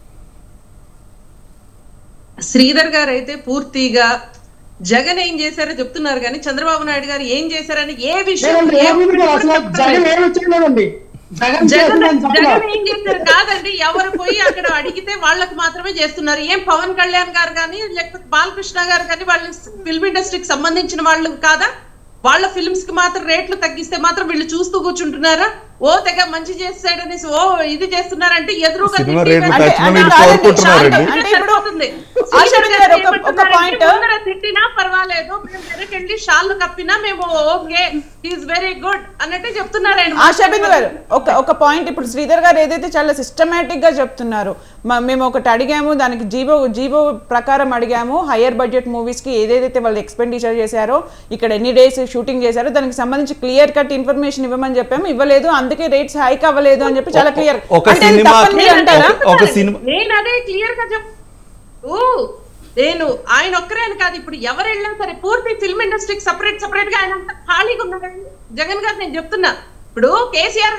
శ్రీధర్ గారు అయితే పూర్తిగా జగన్ ఏం చేశారో చెప్తున్నారు కానీ చంద్రబాబు నాయుడు గారు ఏం చేశారని ఏ విషయం లేదండి, ఏ ఏమీ లేదు. అసలు జగన్ ఏమి చేయలేదండి జగన్ జగన్ చేసిందని చెప్పలా. జగన్ ఏం చేశారు కాదండి ఎవరు పోయి అక్కడ అడిగితే వాళ్ళకి మాత్రమే చేస్తున్నారు ఏం పవన్ కళ్యాణ్ గారు కానీ లేకపోతే బాలకృష్ణ గారు కానీ వాళ్ళు ఫిల్మ్ ఇండస్ట్రీకి సంబంధించిన వాళ్ళు కాదా వాళ్ళ ఫిల్మ్స్ కి మాత్రం రేట్లు తగ్గిస్తే మాత్రం వీళ్ళు చూస్తూ కూర్చుంటున్నారా ఓ తెగ మంచి చేస్తాడనేసి ఓ ఇది చేస్తున్నారంటే ఎదురుగా సినిమా తిట్టి రేట్లు అంటే- తగ్గిన అంటే వీళ్ళు కాదండి, కోరుకుంటున్నారండి శాంతి- అంటే ఇప్పుడు సరిపోతుంది. ఆశాబిందు గారు ఒక- ఒక పాయింట్ ముందర తిట్టినా పర్వాలేదు మేము వెనకెళ్ళి షాళ్ళు కప్పినా మేము ఓకే ఈజ్ వెరీ గుడ్ అన్నట్టే చెప్తున్నారు ఆయన ఆశాబిందు గారు ఒక ఒక పాయింట్ ఇప్పుడు శ్రీధర్ గారు ఏదైతే చాలా సిస్టమేటిక్ గా చెప్తున్నారు మ- మేము ఒకటి అడిగాము దానికి జీవో జీవో ప్రకారం అడిగాము హయ్యర్ బడ్జెట్ మూవీస్ కి ఏదైతే వాళ్ళు ఎక్స్పెండిచర్ చేశారో ఇక్కడ ఎన్ని డేస్ షూటింగ్ చేశారో దానికి సంబంధించి క్లియర్ కట్ ఇన్ఫర్మేషన్ ఇవ్వమని చెప్పాము ఇవ్వలేదు అందుకే రేట్స్ హైక్ అవ్వలేదు అని చెప్పి చాలా క్లియర్ ఒక సినిమా- అంటారా ఒక- ఒక సినిమా నేను అదే క్లియర్ గా చెప్ ఊ, నేను ఆయన ఒక్కరే అని కాదు ఇప్పుడు ఎవరు వెళ్ళినా సరే పూర్తి ఫిల్మ్ ఇండస్ట్రీకి సపరేట్ సపరేట్ గా ఆయన అంత ఖాళీగా ఉన్నాడండి జగన్ గారు నేను చెప్తున్నా ఇప్పుడు కేసీఆర్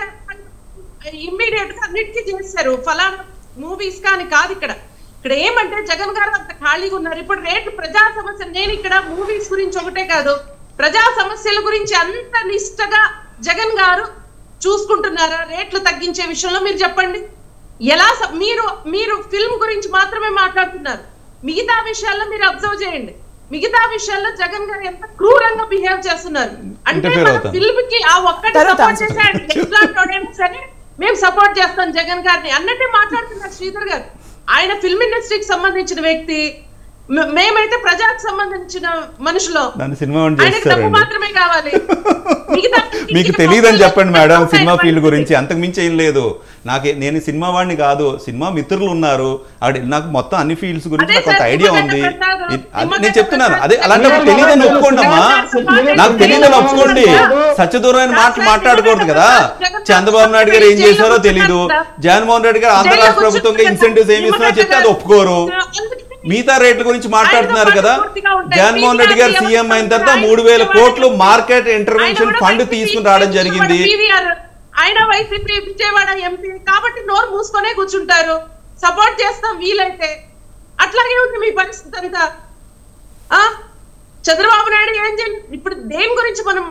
గారు ఇమ్మీడియట్ గా అన్నిటికీ చేశారు ఫలానా మూవీస్ కానీ కాదు ఇక్కడ ఇక్కడ ఏమంటే జగన్ గారు అంత ఖాళీగా ఉన్నారు ఇప్పుడు రేట్లు ప్రజా సమస్య నేను ఇక్కడ మూవీస్ గురించి ఒకటే కాదు ప్రజా సమస్యల గురించి అంత నిష్టగా జగన్ గారు చూసుకుంటున్నారా రేట్లు తగ్గించే విషయంలో మీరు చెప్పండి ఎలా స- మీరు మీరు ఫిల్మ్ గురించి మాత్రమే మాట్లాడుతున్నారు మిగతా విషయాల్లో మీరు అబ్జర్వ్ చేయండి మిగతా విషయాల్లో జగన్ గారు ఎంత క్రూరంగా బిహేవ్ చేస్తున్నారు అంటే Interfere మన అవుతాం. ఫిల్మ్ కి ఆ ఒక్కటి తర్వాత సపోర్ట్ answer. చేసే ఆయన ఎట్లాంటి వాడైనా సరే మేము సపోర్ట్ చేస్తాం జగన్ గారిని అన్నట్టే మాట్లాడుతున్నారు శ్రీధర్ గారు ఆయన ఫిల్మ్ ఇండస్ట్రీకి సంబంధించిన వ్యక్తి మే- మేమైతే ప్రజాకు సంబంధించిన మనుషులు దాన్ని సినిమా వాడిని ఆయనకు డబ్బు చేస్తారండి మాత్రమే కావాలి మిగతా మీకు తెలియదని చెప్పండి మేడం సినిమా ఫీల్డ్ గురించి అంతకు మించి ఏం లేదు నాకు నేను సినిమా వాడిని కాదు సినిమా మిత్రులు ఉన్నారు ఆవిడ నాకు మొత్తం అన్ని ఫీల్డ్స్ గురించి అదే నాకు కొంత సార్, ఐడియా నిమ్మగడ్డ ఉంది ప్రసాద్, ఇది- అది నిమ్మగడ్డ నేను చెప్తున్నాను ప్రసాద్ అదే అలాంటప్పుడు తెలియదని ఒప్పుకోండి అమ్మా నాకు తెలియదని ఒప్పుకోండి సత్యదూరమైన మాటలు మాట్లాడకూడదు కదా చంద్రబాబు నాయుడు గారు ఏం చేశారో తెలీదు జగన్మోహన్ రెడ్డి గారు ఆంధ్ర రాష్ట్ర ప్రభుత్వంగా ఇన్సెంటివ్స్ ఏమి ఇస్తున్నారో చెప్తే అది ఒప్పుకోరు మిగతా రేట్ల గురించి మాట్లాడుతున్నారు కదా జగన్మోహన్ రెడ్డి గారు సీఎం అయిన తర్వాత మూడు వేల కోట్లు మార్కెట్ ఇంటర్వెన్షన్ ఫండ్ తీసుకుని రావడం జరిగింది PVR. ఆయన వైసీపీ విజయవాడ ఎంపీ కాబట్టి నోరు మూసుకొనే కూర్చుంటారు సపోర్ట్ చేస్తాం వీలైతే అట్లాగే ఉంది మీ పరిస్థితి అంతా ఆ చంద్రబాబు నాయుడు ఏం చేయాలి ఇప్పుడు దేని గురించి మనం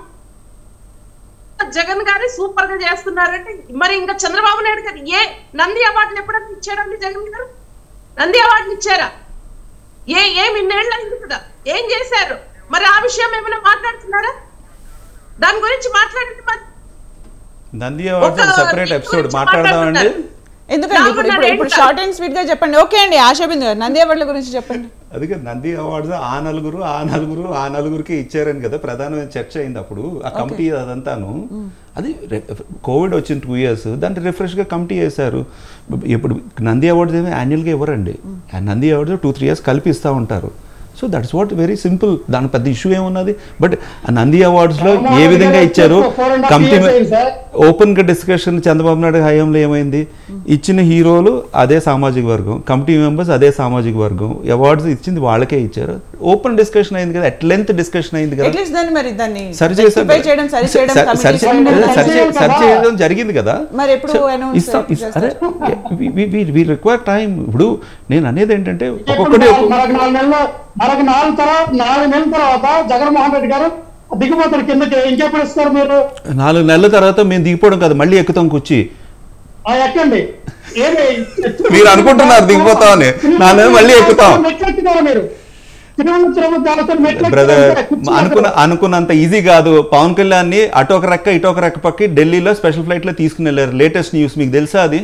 జగన్ గారి సూపర్ గా చేస్తున్నారంటే మరి ఇంకా చంద్రబాబు నాయుడు గారు ఏ నంది అవార్డులు ఎప్పుడన్నా ఇచ్చాడండి జగన్ గారు నంది అవార్డులు ఇచ్చారా ఏ ఏమి ఇన్నేళ్ళు అయింది కదా ఏం చేశారు మరి ఆ విషయం ఏమైనా మాట్లాడుతున్నారా దాని గురించి మాట్లాడండి మరి నంది అవార్డ్స్ ఒక సెపరేట్ దీని ఎపిసోడ్ గురించి మాట్లాడదామండి మాట్లాడుతున్నారు. ఎందుకండి ఇప్పుడు ఇప్పుడు ఇప్పుడు షార్ట్ అండ్ స్వీట్ గా చెప్పండి ఓకే అండి ఆశాబిందు గారు నంది అవార్డుల గురించి చెప్పండి అందుకే నంది అవార్డ్స్ ఆ నలుగురు ఆ నలుగురు ఆ నలుగురికి ఇచ్చారని కదా ప్రధానమైన చర్చ అయింది అప్పుడు ఆ కమిటీ అదంతాను అది కోవిడ్ వచ్చిన టూ ఇయర్స్ దాన్ని రిఫ్రెష్గా కమిటీ చేశారు ఇప్పుడు నంది అవార్డ్స్ ఏమి యాన్యువల్గా ఇవ్వరండి ఆ Nandi awards two three years కలిపి ఇస్తూ ఉంటారు so that's what very simple దాని పెద్ద ఇష్యూ ఏమున్నది బట్ ఆ నంది అవార్డ్స్లో ఏ విధంగా ఇచ్చారు Four and half committee years అయింది సార్. ఓపెన్ గా డిస్కషన్ చంద్రబాబు నాయుడు హయాంలో ఏమైంది ఇచ్చిన హీరోలు అదే సామాజిక వర్గం కమిటీ మెంబర్స్ అదే సామాజిక వర్గం అవార్డ్స్ ఇచ్చింది వాళ్ళకే ఇచ్చారు ఓపెన్ డిస్కషన్ అయింది కదా అట్ లెంత్ డిస్కషన్ అయింది కదా అట్లీస్ట్ దాన్ని మరి దాన్ని సరి చేశారు rectify చేయడం సరి చేయడం సరి- committee సరి చే- చేయడం సరి చే- సరి చేయడం జరిగింది కదా మరి ఎప్పుడు సో announce ఇస్తాం ఇస్- చేస్తారు? అదే వి రిక్వైర్ టైం ఇప్పుడు నేను అనేది ఏంటంటే ఇప్పుడు ఒక్కొక్కటి ఒక్కొక్క- మరొక నాలుగు నెలలు మరొక నాలుగు తర్వాత నాలుగు నెలల తర్వాత జగన్మోహన్ రెడ్డి గారు దిగుబోతారు కిందకి ఇంకెప్పుడు ఇస్తారు మీరు నాలుగు నెలల తర్వాత మేము దిగిపోవడం కాదు మళ్ళీ ఎక్కుతాం కూర్చి ఆ ఎక్కండి ఏమి మీరు అనుకుంటున్నారు దిగిపోతామని. నాలుగు నెలలు మళ్ళీ ఎక్కుతాం. ఎక్కెక్కుతారా మీరు తిరుమల తిరుమల దేవతలు మెట్లు బ్రదర్ ఎక్కుతుంటే కూర్చున్నారు. అనుకున్న అనుకున్నంత ఈజీ కాదు పవన్ కళ్యాణ్ ని అటు ఒక రెక్క ఇటు ఒక రెక్క పక్కి ఢిల్లీలో స్పెషల్ ఫ్లైట్ లో తీసుకుని వెళ్ళారు లేటెస్ట్ న్యూస్ మీకు తెలుసా అది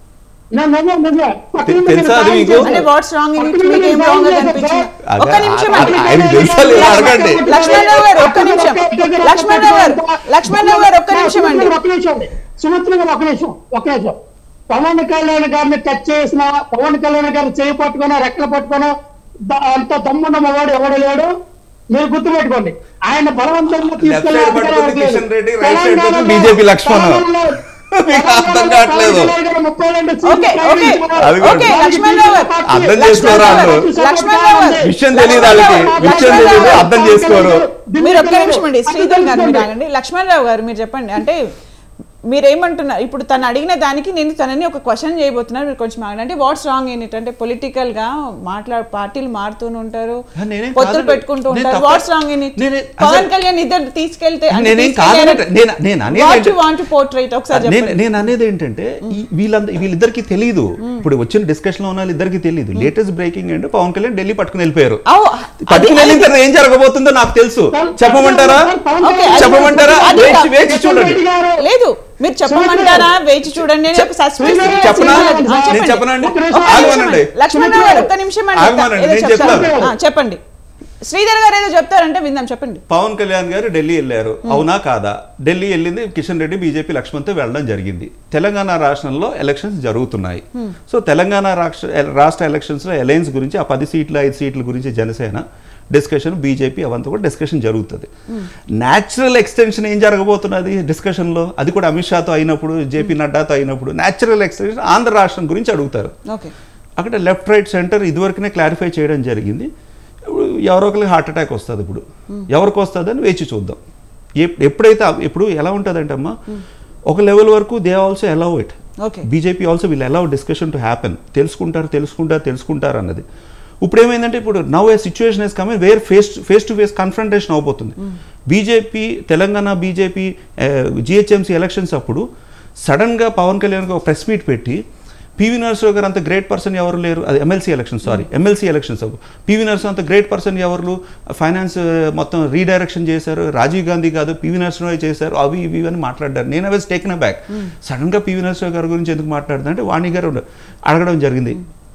నా నిజం, నిజం. పక్కన ఉన్న తెలుసా అది సాయం మీకు? చేశారు. అంటే వాట్స్ రాంగ్ ఇన్ ఇట్ పక్కన మీకు ఏం ఉన్న రాంగ్ సాయం అనిపించింది చేశారు. ఒక్క నిమిషం ఆ- అండి ఆ- ఆయనకి తెలుసా లేదా అడగండి లక్ష్మణరావు గారు ఒక్క నిమిషం లక్ష్మణరావు గారు లక్ష్మణరావు గారు ఒక్క నిమిషం అండి ఒక నిమిషం అండి సుమిత్ర గారు ఒక నిమిషం ఒక నిమిషం పవన్ కళ్యాణ్ గారిని టచ్ చేసిన పవన్ కళ్యాణ్ గారిని చేయి పట్టుకున్నా రెక్కలు పట్టుకున్నా ద- అంత దమ్మున్న మగవాడు ఎవడు లేడు మీరు గుర్తుపెట్టుకోండి ఆయన బలవంతంగా తీసుకెళ్ళే Left side అధికారం పట్టుకుంది లేదు. కిషన్ రెడ్డి, right side తెలంగాణలో- పట్టుకుంది BJP లక్ష్మణ్. తెలంగాణలో- మీకు అర్థం కావట్లేదు. పవన్ కళ్యాణ్ గారు ముప్పై రెండు సీట్లు ఓకే, ఓకే. ప్రకటించారు. అది కూడా ఓకే, లక్ష్మణరావు గారు. అర్థం చేసుకోరా వాళ్ళు? లక్ష్మణరావు గారు. విషయం తెలియదు వాళ్ళకి విషయం తెలియదు అర్థం చేసుకోరు మీరు ఒక్క నిమిషం అండి శ్రీధర్ గారు మీరు ఆగండి లక్ష్మణరావు గారు మీరు చెప్పండి అంటే మీరేమంటున్నారు ఇప్పుడు తను అడిగిన దానికి నేను తనని ఒక క్వశ్చన్ చేయబోతున్నాను మీరు కొంచెం ఆగండి అంటే వాట్స్ రాంగ్ ఇన్ ఇట్ అంటే పొలిటికల్ గా మాట్లాడు పార్టీలు మారుతూనే ఉంటారు ఆ, నేనేం పొత్తులు కాదండి. పెట్టుకుంటూ నేను ఉంటారు తప్ప- వాట్స్ రాంగ్ ఇన్ ఇట్ నేనే- పవన్ అసలు- కళ్యాణ్ ఇద్దరు తీసుకెళ్తే నేనేం కాదనట నేను నేను అనేది వాట్ ఏంటి- యు వాంట్ టు పోర్ట్రేట్ ఒకసారి నేను చెప్పండి నేను అనేది ఏంటంటే ఈ- వీళ్ళంద వీళ్ళిద్దరికి తెలియదు ఇప్పుడు వచ్చిన డిస్కషన్ లో ఉన్న వాళ్ళిద్దరికి తెలియదు లేటెస్ట్ బ్రేకింగ్ అంటే పవన్ కళ్యాణ్ ఢిల్లీ పట్టుకుని వెళ్ళిపోయారు ఓ, పట్టుకుని అది- వెళ్ళిన తర్వాత ఏం జరగబోతుందో నాకు తెలుసు చెప్పమంటారా ఓకే, అది- చెప్పమంటారా అది- వేచి వేచి చూడండి లేదు మీరు చెప్పమంటారా వేచి చూడండి నేను ఒక సస్పెన్స్ చెప్పనా ఆ, నేను చెప్పండి. చెప్పనండి ఒక్క నిమిషం ఆగమనండి లక్ష్మణరావు గారు ఒక్క నిమిషం అండి ఆగమనండి, ఏదో నేను చెప్తారు. చెప్తాను. ఆ, చెప్పండి శ్రీధర్ గారు ఏదో చెప్తారంటే విందాం చెప్పండి పవన్ కళ్యాణ్ గారు ఢిల్లీ వెళ్ళారు అవునా కాదా ఢిల్లీ వెళ్ళింది కిషన్ రెడ్డి బీజేపీ లక్ష్మణ్తో వెళ్ళడం జరిగింది తెలంగాణ రాష్ట్రంలో ఎలక్షన్స్ జరుగుతున్నాయి సో తెలంగాణ రాష్ట్ర రాష్ట్ర ఎలక్షన్స్ లో అలయన్స్ గురించి ఆ పది సీట్ల ఐదు సీట్ల గురించి జనసేన డిస్కషన్ బీజేపీ అవంతా కూడా డిస్కషన్ జరుగుతుంది న్యాచురల్ ఎక్స్టెన్షన్ ఏం జరగబోతున్నది డిస్కషన్లో అది కూడా అమిత్ షాతో అయినప్పుడు జేపీ నడ్డాతో అయినప్పుడు న్యాచురల్ ఎక్స్టెన్షన్ ఆంధ్ర రాష్ట్రం గురించి అడుగుతారు ఓకే అక్కడ లెఫ్ట్ రైట్ సెంటర్ ఇదివరకునే క్లారిఫై చేయడం జరిగింది ఇప్పుడు ఎవరో ఒకరికి హార్ట్ అటాక్ వస్తుంది ఇప్పుడు ఎవరికి వస్తుంది అని వేచి చూద్దాం ఎప్- ఎప్పుడైతే అవ్- ఇప్పుడు ఎలా ఉంటుందంటే అమ్మా ఒక లెవెల్ వరకు they also allow it okay BJP also వీళ్ళు అలౌ డిస్కషన్ టు హ్యాపెన్ తెలుసుకుంటారు తెలుసుకుంటారు తెలుసుకుంటారు అన్నది ఇప్పుడు ఏమైందంటే ఇప్పుడు now a situation is coming where face face to face confrontation అవబోతుంది BJP Telangana BJP GHMC elections అప్పుడు సడన్గా పవన్ కళ్యాణ్ ఒక ప్రెస్ మీట్ పెట్టి పివి నరసింహ గారు అంత గ్రేట్ పర్సన్ ఎవరు లేరు అది MLC election sorry MLC elections అప్పుడు పివి నరసింహ అంత గ్రేట్ పర్సన్ ఎవరు ఫైనాన్స్ మొత్తం రీడైరెక్షన్ చేశారు రాజీవ్ గాంధీ కాదు పివి నరసింహ చేశారు అవి ఇవి అని మాట్లాడారు నేను అవి టేకిన్ బ్యాక్ సడన్గా పివి నరసింహ గారి గురించి ఎందుకు మాట్లాడుతున్నా అంటే వాణి గారు అడగడం జరిగింది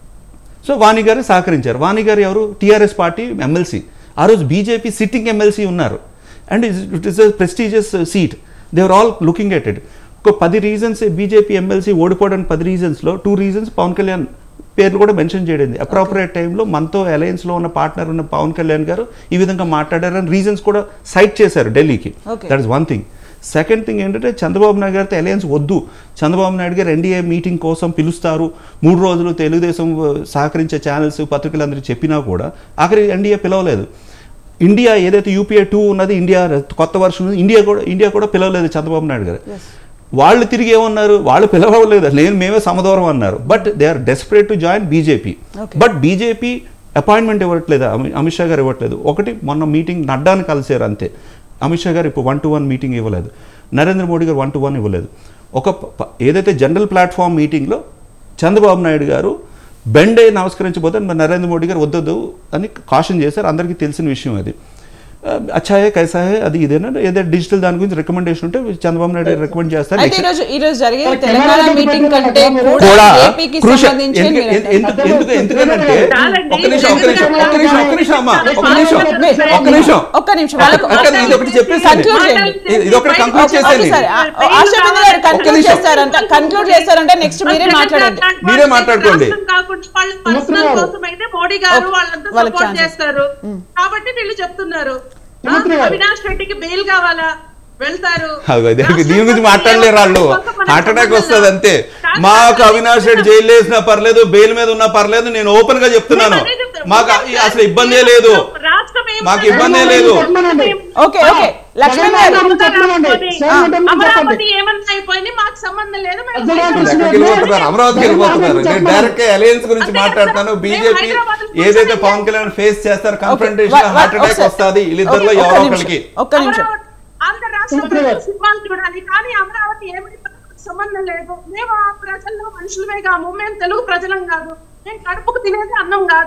సో వాణి గారు సహకరించారు వాణి గారు ఎవరు టీఆర్ఎస్ పార్టీ ఎమ్మెల్సీ ఆ రోజు బీజేపీ సిట్టింగ్ ఎమ్మెల్సీ ఉన్నారు and it is a prestigious seat they were all looking at it ఒక పది రీజన్స్ బీజేపీ ఎమ్మెల్సీ ఓడిపోవడానికి పది రీజన్స్లో టూ రీజన్స్ పవన్ కళ్యాణ్ పేర్లు కూడా మెన్షన్ చేయడింది అప్రాపరియేట్ టైంలో మనతో అలయన్స్లో ఉన్న పార్ట్నర్ ఉన్న పవన్ కళ్యాణ్ గారు ఈ విధంగా మాట్లాడారని రీజన్స్ కూడా సైట్ చేశారు ఢిల్లీకి Okay. That is one thing second thing ఏంటంటే చంద్రబాబు నాయుడు గారితో అలయన్స్ వద్దు చంద్రబాబు నాయుడు గారు ఎన్డీఏ మీటింగ్ కోసం పిలుస్తారు మూడు రోజులు తెలుగుదేశం ఆ, సహకరించే ఛానల్స్ పత్రికలందరూ చెప్పినా కూడా ఆఖరి ఎన్డీఏ పిలవలేదు ఇండియా ఏదైతే యూపీఏ టూ ఉన్నది ఇండియా కొత్త వర్షన్ ఉంది ఇండియా కూడా ఇండియా కూడా పిలవలేదు చంద్రబాబు నాయుడు గారు వాళ్ళు తిరిగి ఏమన్నారు వాళ్ళు పిలవలేదు నేను మేమే సమదూరం అన్నారు but they are desperate to join BJP Okay. But BJP appointment ఇవ్వట్లేదు అమి- అమిత్ షా గారు ఇవ్వట్లేదు ఒకటి మొన్న మీటింగ్ నడ్డాని కలిసారు అంతే అమిత్ షా గారు ఇప్పుడు వన్ టు వన్ మీటింగ్ ఇవ్వలేదు నరేంద్ర మోడీ గారు వన్ టు వన్ ఇవ్వలేదు ఒక ప- ప- ఏదైతే జనరల్ ప్లాట్ఫామ్ మీటింగ్లో చంద్రబాబు నాయుడు గారు బెండ్ అయి నమస్కరించబోతే మరి నరేంద్ర మోడీ గారు వద్దొద్దు అని కాషన్ చేశారు అందరికీ తెలిసిన విషయం అది ఆ, అచ్చా హే కైసా హే అది ఇదేనా ఏదైతే డిజిటల్ దాని గురించి రికమెండేషన్ ఉంటే చంద్రబాబు నాయుడు రికమెండ్ చేస్తారు అయితే ఈ రోజు ఈ రోజు జరిగే ఓకే, తెలంగాణ కెమెరా మీటింగ్ దగ్గర కంటే పెట్టారా కూడా కూడా ఏపీకి crucial. సంబంధించి ఎందుకు- మీరు ఎందుకు- ఎందుకు- ఎందుకు ఎందుకనంటే చాలండి. ఒక్క నిమిషం ఒక్క నిమిషం ఒక్క నిమిషం ఒక్క నిమిషం అమ్మా ఒక్క నిమిషం ఒక్క నిమిషం ఒక్క నిమిషం వాళ్ళకు- ఒక్క నిమిషం, ఇది ఒకటి చెప్పేసి Conclude చేయండి. ఇది ఒకటి కంక్లూడ్ ఓకే చేసేయండి సరే ఆ- ఆశా బిందు గారు ఒక్క కన్క్లూడ్ నిమిషం. చేస్తారంట కన్క్లూడ్ చేస్తారంటే నెక్స్ట్ మీరే మాట్లాడండి మీరే మాట్లాడుకోండి. రాష్ట్రం కాకుండా వాళ్ళ పర్సనల్ గారు. కోసం అయితే మోడీ గారు ఓకే. వాళ్ళంతా వాళ్ళకి సపోర్ట్ ఛాన్స్ చేస్తారు కాబట్టి వీళ్ళు చెప్తున్నారు ఆ, సుమిత్ర గారు. అవినాష్ రెడ్డికి బెయిల్ కావాలా వెళ్తారు అవి దీనికి రాష్ట్రం దీని గురించి కోసం మాట్లాడలేరు వాళ్ళు కోసం మనకు హార్ట్ అటాక్ సంబంధం వస్తుంది లేదు. అంతే కాదు, మాకు కాదు, అవినాష్ రెడ్డి జైలు వేసినా పర్లేదు బెయిల్ మీద ఉన్నా పర్లేదు నేను ఓపెన్ గా చెప్తున్నాను మేము అదే చెప్తున్నాం. మాకు సార్, అసలు ఇబ్బందే లేదు రాష్ట్రం ఏం మాకు లేదు. ఇబ్బందే లేదు. చెప్పమనండి. ఓకే ఓకే లక్ష్మణ్ గారు చెప్పమనండి. సేమ్ ఉంటుంది చెప్పండి. అమరావతి ఏమన్నా అయిపోయింది మాకు సంబంధం లేదు మేము అర్థం కాదు. ఎక్కడికి వెళ్ళిపోతున్నారు అమరావతికి వెళ్ళిపోతున్నారు నేను డైరెక్ట్ గా అలయన్స్ గురించి అంతే మాట్లాడుతాను కదా. బీజేపీ మేము హైదరాబాద్లో ఏదైతే కూర్చొని పవన్ కళ్యాణ్ ఫేస్ చేస్తారు వా- కన్ఫ్రంటేషన్ వా- హార్ట్ అటాక్ ఒకసారి- వస్తుంది వీళ్ళిద్దరిలో ఓకే, ఒక్క ఎవరో నిమిషం. ఒకరికి ఒక్క నిమిషం అమరావతి- ఆంధ్ర రాష్ట్రం సుమిత్ర గారు. సినిమాలు చూడాలి కానీ అమరావతి ఏమైనా సంబంధం లేదు మేము ఆ ప్రజల్లో మనుషులమే కాము మేము తెలుగు ప్రజలం కాదు మేము కడుపుకు తినేది అన్నం కాదు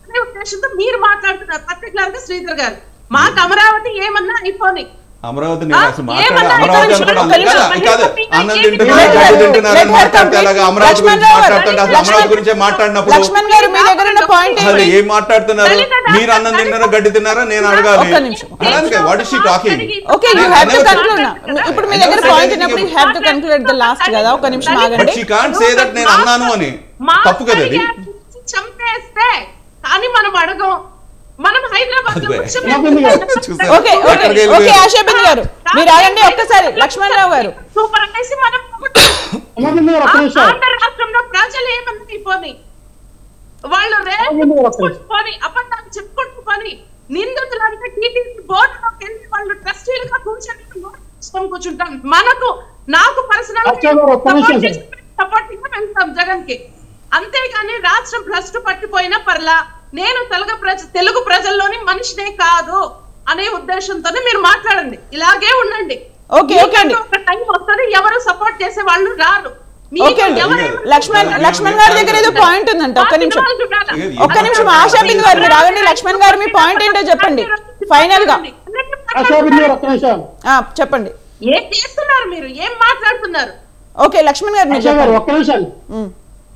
అనే ఉద్దేశంతో మీరు మాట్లాడుతున్నారు పర్టికులర్ గా శ్రీధర్ గారు మాకు అమరావతి ఏమన్నా అయిపోని అమరావతి నేను ఆ, అసలు మాట్లాడే ఏమన్నా అమరావతి ఒక్క అనుకోవడం నిమిషం, కాదు. ఒక్క కాదు నిమిషం. అన్నం ఏమి తింటున్నారు లేదు. గడ్డి తింటున్నారు అని లేదు. మాట్లాడితే అలాగా అమరావతి గురించి లక్ష్మణ్ రావు గారు, మాట్లాడుతుంటే అసలు అమరావతి లక్ష్మణ్ గురించి మాట్లాడినప్పుడు లక్ష్మణ్ గారు మీ దగ్గర ఉన్న పాయింట్ అసలు ఏంటి ఏం మాట్లాడుతున్నారు మీరు అన్నం తిన్నారా గడ్డి తిన్నారా నేను అడగాలి ఒక్క నిమిషం. What is she talking okay you have to conclude ఇప్పుడు మీ దగ్గర పాయింట్ ఉన్నప్పుడు you have to conclude the last కదా ఒక నిమిషం బట్ ఆగండి షీ కాంట్ సే దట్ నేను అన్నాను అని తప్పు కదా అది చంపేస్తే కానీ మనం అడగం మనం హైదరాబాద్ లో అదే. కూర్చోబెట్టి చూసారా? ఓకే ఓకే ఎక్కడికి ఓకే వెళ్ళిపోయారు? ఆశాబింద్ గారు మీరు ఆగండి ఒక్కసారి లక్ష్మణ్ రావు గారు సూపర్ అనేసి మనం అమర్నాథ్ గారు ఒక్క నిమిషం ఆంధ్ర రాష్ట్రంలో ప్రజలు ఏమన్నా అయిపోని వాళ్ళు ఆగండి ఒక్క నిమిషం. పోని అబద్ధాలు చెప్పుకుంటూ పోని నిందితులంతా టీటీసీ బోర్డులోకి వెళ్ళి వాళ్ళు ట్రస్టీలుగా కూర్చొని కూర్చుంటాం మనకు నాకు పర్సనల్ అచ్చా గారు, ఒక్క నిమిషం సార్. సపోర్టింగ్ గా వెళ్తాం జగన్ కి అంతేగాని రాష్ట్రం భ్రష్టు పట్టిపోయినా పర్లా నేను తెలుగు ప్రజ తెలుగు ప్రజల్లోని మనిషినే కాదు అనే ఉద్దేశంతోనే మీరు మాట్లాడండి ఇలాగే ఉండండి ఓకే, ఓకే అండి. మీకంటూ ఒక టైం వస్తుంది ఎవరు సపోర్ట్ చేసే వాళ్ళు రారు మీకు ఓకే అండి ఎవరైనా లక్ష్మణ్ లక్ష్మణ్ గారి దగ్గర ఏదో పాయింట్ ఉందంట ఒక్క నిమిషం ఒక్క నిమిషం ఆశాబింద్ గారు మీరు ఆగండి లక్ష్మణ్ గారు మీ పాయింట్ ఏంటో చెప్పండి ఫైనల్ గా ఆశాబింద్ గారు ఒక్క నిమిషం ఆ, చెప్పండి ఏం చేస్తున్నారు మీరు ఏం మాట్లాడుతున్నారు ఓకే లక్ష్మణ్ గారు మీరు ఆశా గారు చెప్పండి ఒక్క నిమిషం ఉమ్.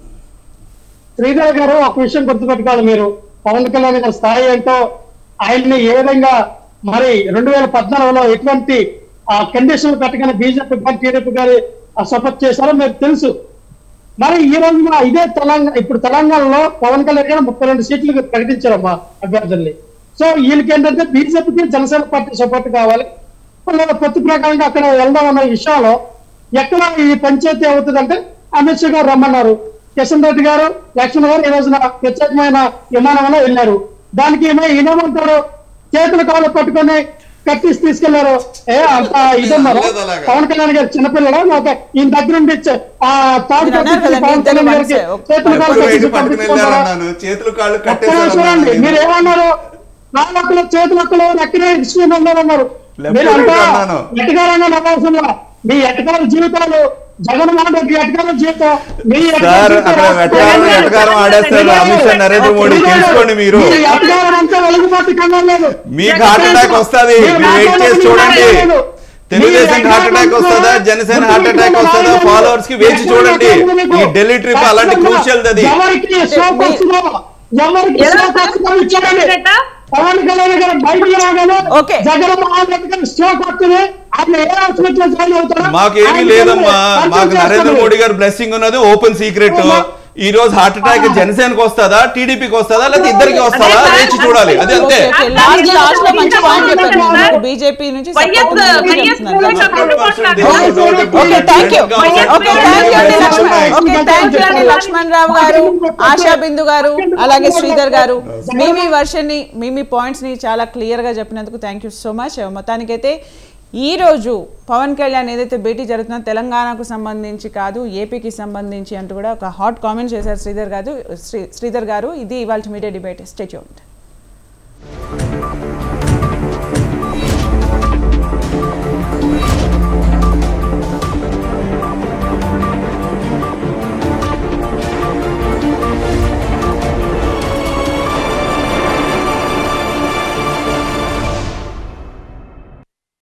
శ్రీధర్ గారు ఒక విషయం గుర్తుపెట్టుకోవాలి మీరు పవన్ కళ్యాణ్ గారి స్థాయి ఏంటో ఆయన్ని ఏ విధంగా మరి రెండు వేల పద్నాలుగులో ఎటువంటి ఆ కండిషన్లు పెట్టగానే బీజేపీ గారి టీడీపీ గారి సపోర్ట్ చేశారో మీకు తెలుసు మరి ఈ రోజున ఇదే తెలంగాణ ఇప్పుడు తెలంగాణలో పవన్ కళ్యాణ్ గారు ముప్పై రెండు సీట్లు ప్రకటించారమ్మా అభ్యర్థుల్ని సో వీళ్ళకి ఏంటంటే బీజేపీకి జనసేన పార్టీ సపోర్ట్ కావాలి వాళ్ళ పొత్తు ప్రకారంగా అక్కడ వెళ్దాం అన్న విషయంలో ఎక్కడ ఈ పంచాయతీ అవుతుందంటే అమిత్ షా గారు రమ్మన్నారు కిషన్ రెడ్డి గారు లక్ష్మణ్ గారు ఈ రోజున ప్రత్యేకమైన విమానంలో వెళ్ళారు దానికి ఏమో ఈయనేమంటారు చేతులు కాళ్ళు పట్టుకొని కట్టిసి తీసుకెళ్లారు ఏ అంత ఇదన్నారు లేదు అలాగా. పవన్ కళ్యాణ్ గారు చిన్నపిల్లలు నాకు ఈయన దగ్గర ఉండి చ- ఆ తాడు మీరు అన్నారు కట్టించి కదండి, పవన్ ఇద్దరు కళ్యాణ్ గారికి మనసే. చేతులు కాళ్ళు ఎప్పుడు కట్టించి వెళ్ళి పట్టుకుని పంపించుకుంటారా? వెళ్ళారన్నాను చేతులు కాళ్ళు ఒక్కడే చూడండి మీరు కట్టేశారు ఏమన్నారు నాలుగు చేతులక్కలు ఎక్కడే ఇష్టం అన్నారు Left మీరు right అంతా అన్నాను. ఎటకారంగా నవ్వాల్సిందా మీ ఎటకాల జీవితాలు జగన్మోహన్ రెడ్డి ఎటకాల జీవితం మీ ఎటకాల సార్ జీవితం అక్కడ వెటకారం రాష్ట్ర వెటకారం ఆడేస్తారు అమిత్ షా నరేంద్ర మోడీ తెలుసుకోండి మీరు మీ ఎటకారం అంతా వెలుగుబాటు కన్నా లేదు మీకు హార్ట్ అటాక్ వస్తుంది మీరు మీరు వెయిట్ చేసి మాట్లాడుతున్న చూడండి లేదు. తెలుగుదేశం హార్ట్ అటాక్ వస్తుందా జనసేన హార్ట్ అటాక్ వస్తుందా ఫాలోవర్స్ కి వేచి చూడండి ఈ ఢిల్లీ ట్రిప్ అలాంటి క్రూషియల్ అది ఎవరికి సోప్ వస్తుందో ఎవరికి ఎలా సోప్ వస్తుందో ఇచ్చారండి చెప్పండి. పవన్ కళ్యాణ్ గారు బయటికి రాగానే ఓకే. జగన్మోహన్ రెడ్డి గారు స్ట్రోక్ వస్తుంది ఆయన ఏ హాస్పిటల్ జాయిన్ అవుతారో మాకేమీ ఆయన లేదమ్మా కన్సల్ట్ మాకు నరేంద్ర చేస్తారు. మోడీ గారి బ్లెస్సింగ్ ఉన్నది ఓపెన్ సీక్రెట్ ఈ రోజు హార్ట్ అటాక్ జనసేనకి వస్తుందా టీడీపీకి వస్తుందా లేకపోతే ఇద్దరికి వస్తుందా అదే వేచి చూడాలి అది అంతే ఓకే ఓకే లాస్ట్ లాస్ట్ లో మంచి పాయింట్ చెప్పారు బీజేపీ నుంచి వైఎస్ support ఉందని వైఎస్ చెప్తున్నారు. YS okay thank you Okay, okay thank you అండి లక్ష్మణ్ ఓకే థ్యాంక్ యూ అండి లక్ష్మణ్ రావు గారు ఆశా బిందు గారు అలాగే శ్రీధర్ గారు మీ మీ వర్షన్ ని మీ మీ పాయింట్స్ ని చాలా క్లియర్ గా చెప్పినందుకు థ్యాంక్ యూ సో మచ్ మొత్తానికైతే ఈ రోజు పవన్ కళ్యాణ్ ఏదైతే భేటీ జరుగుతుందో తెలంగాణకు సంబంధించి కాదు ఏపీకి సంబంధించి అంటూ కూడా ఒక హాట్ కామెంట్ చేశారు శ్రీధర్ గారు శ్రీ శ్రీధర్ గారు ఇది ఇవాళ మీడియా డిబేట్ స్టేట్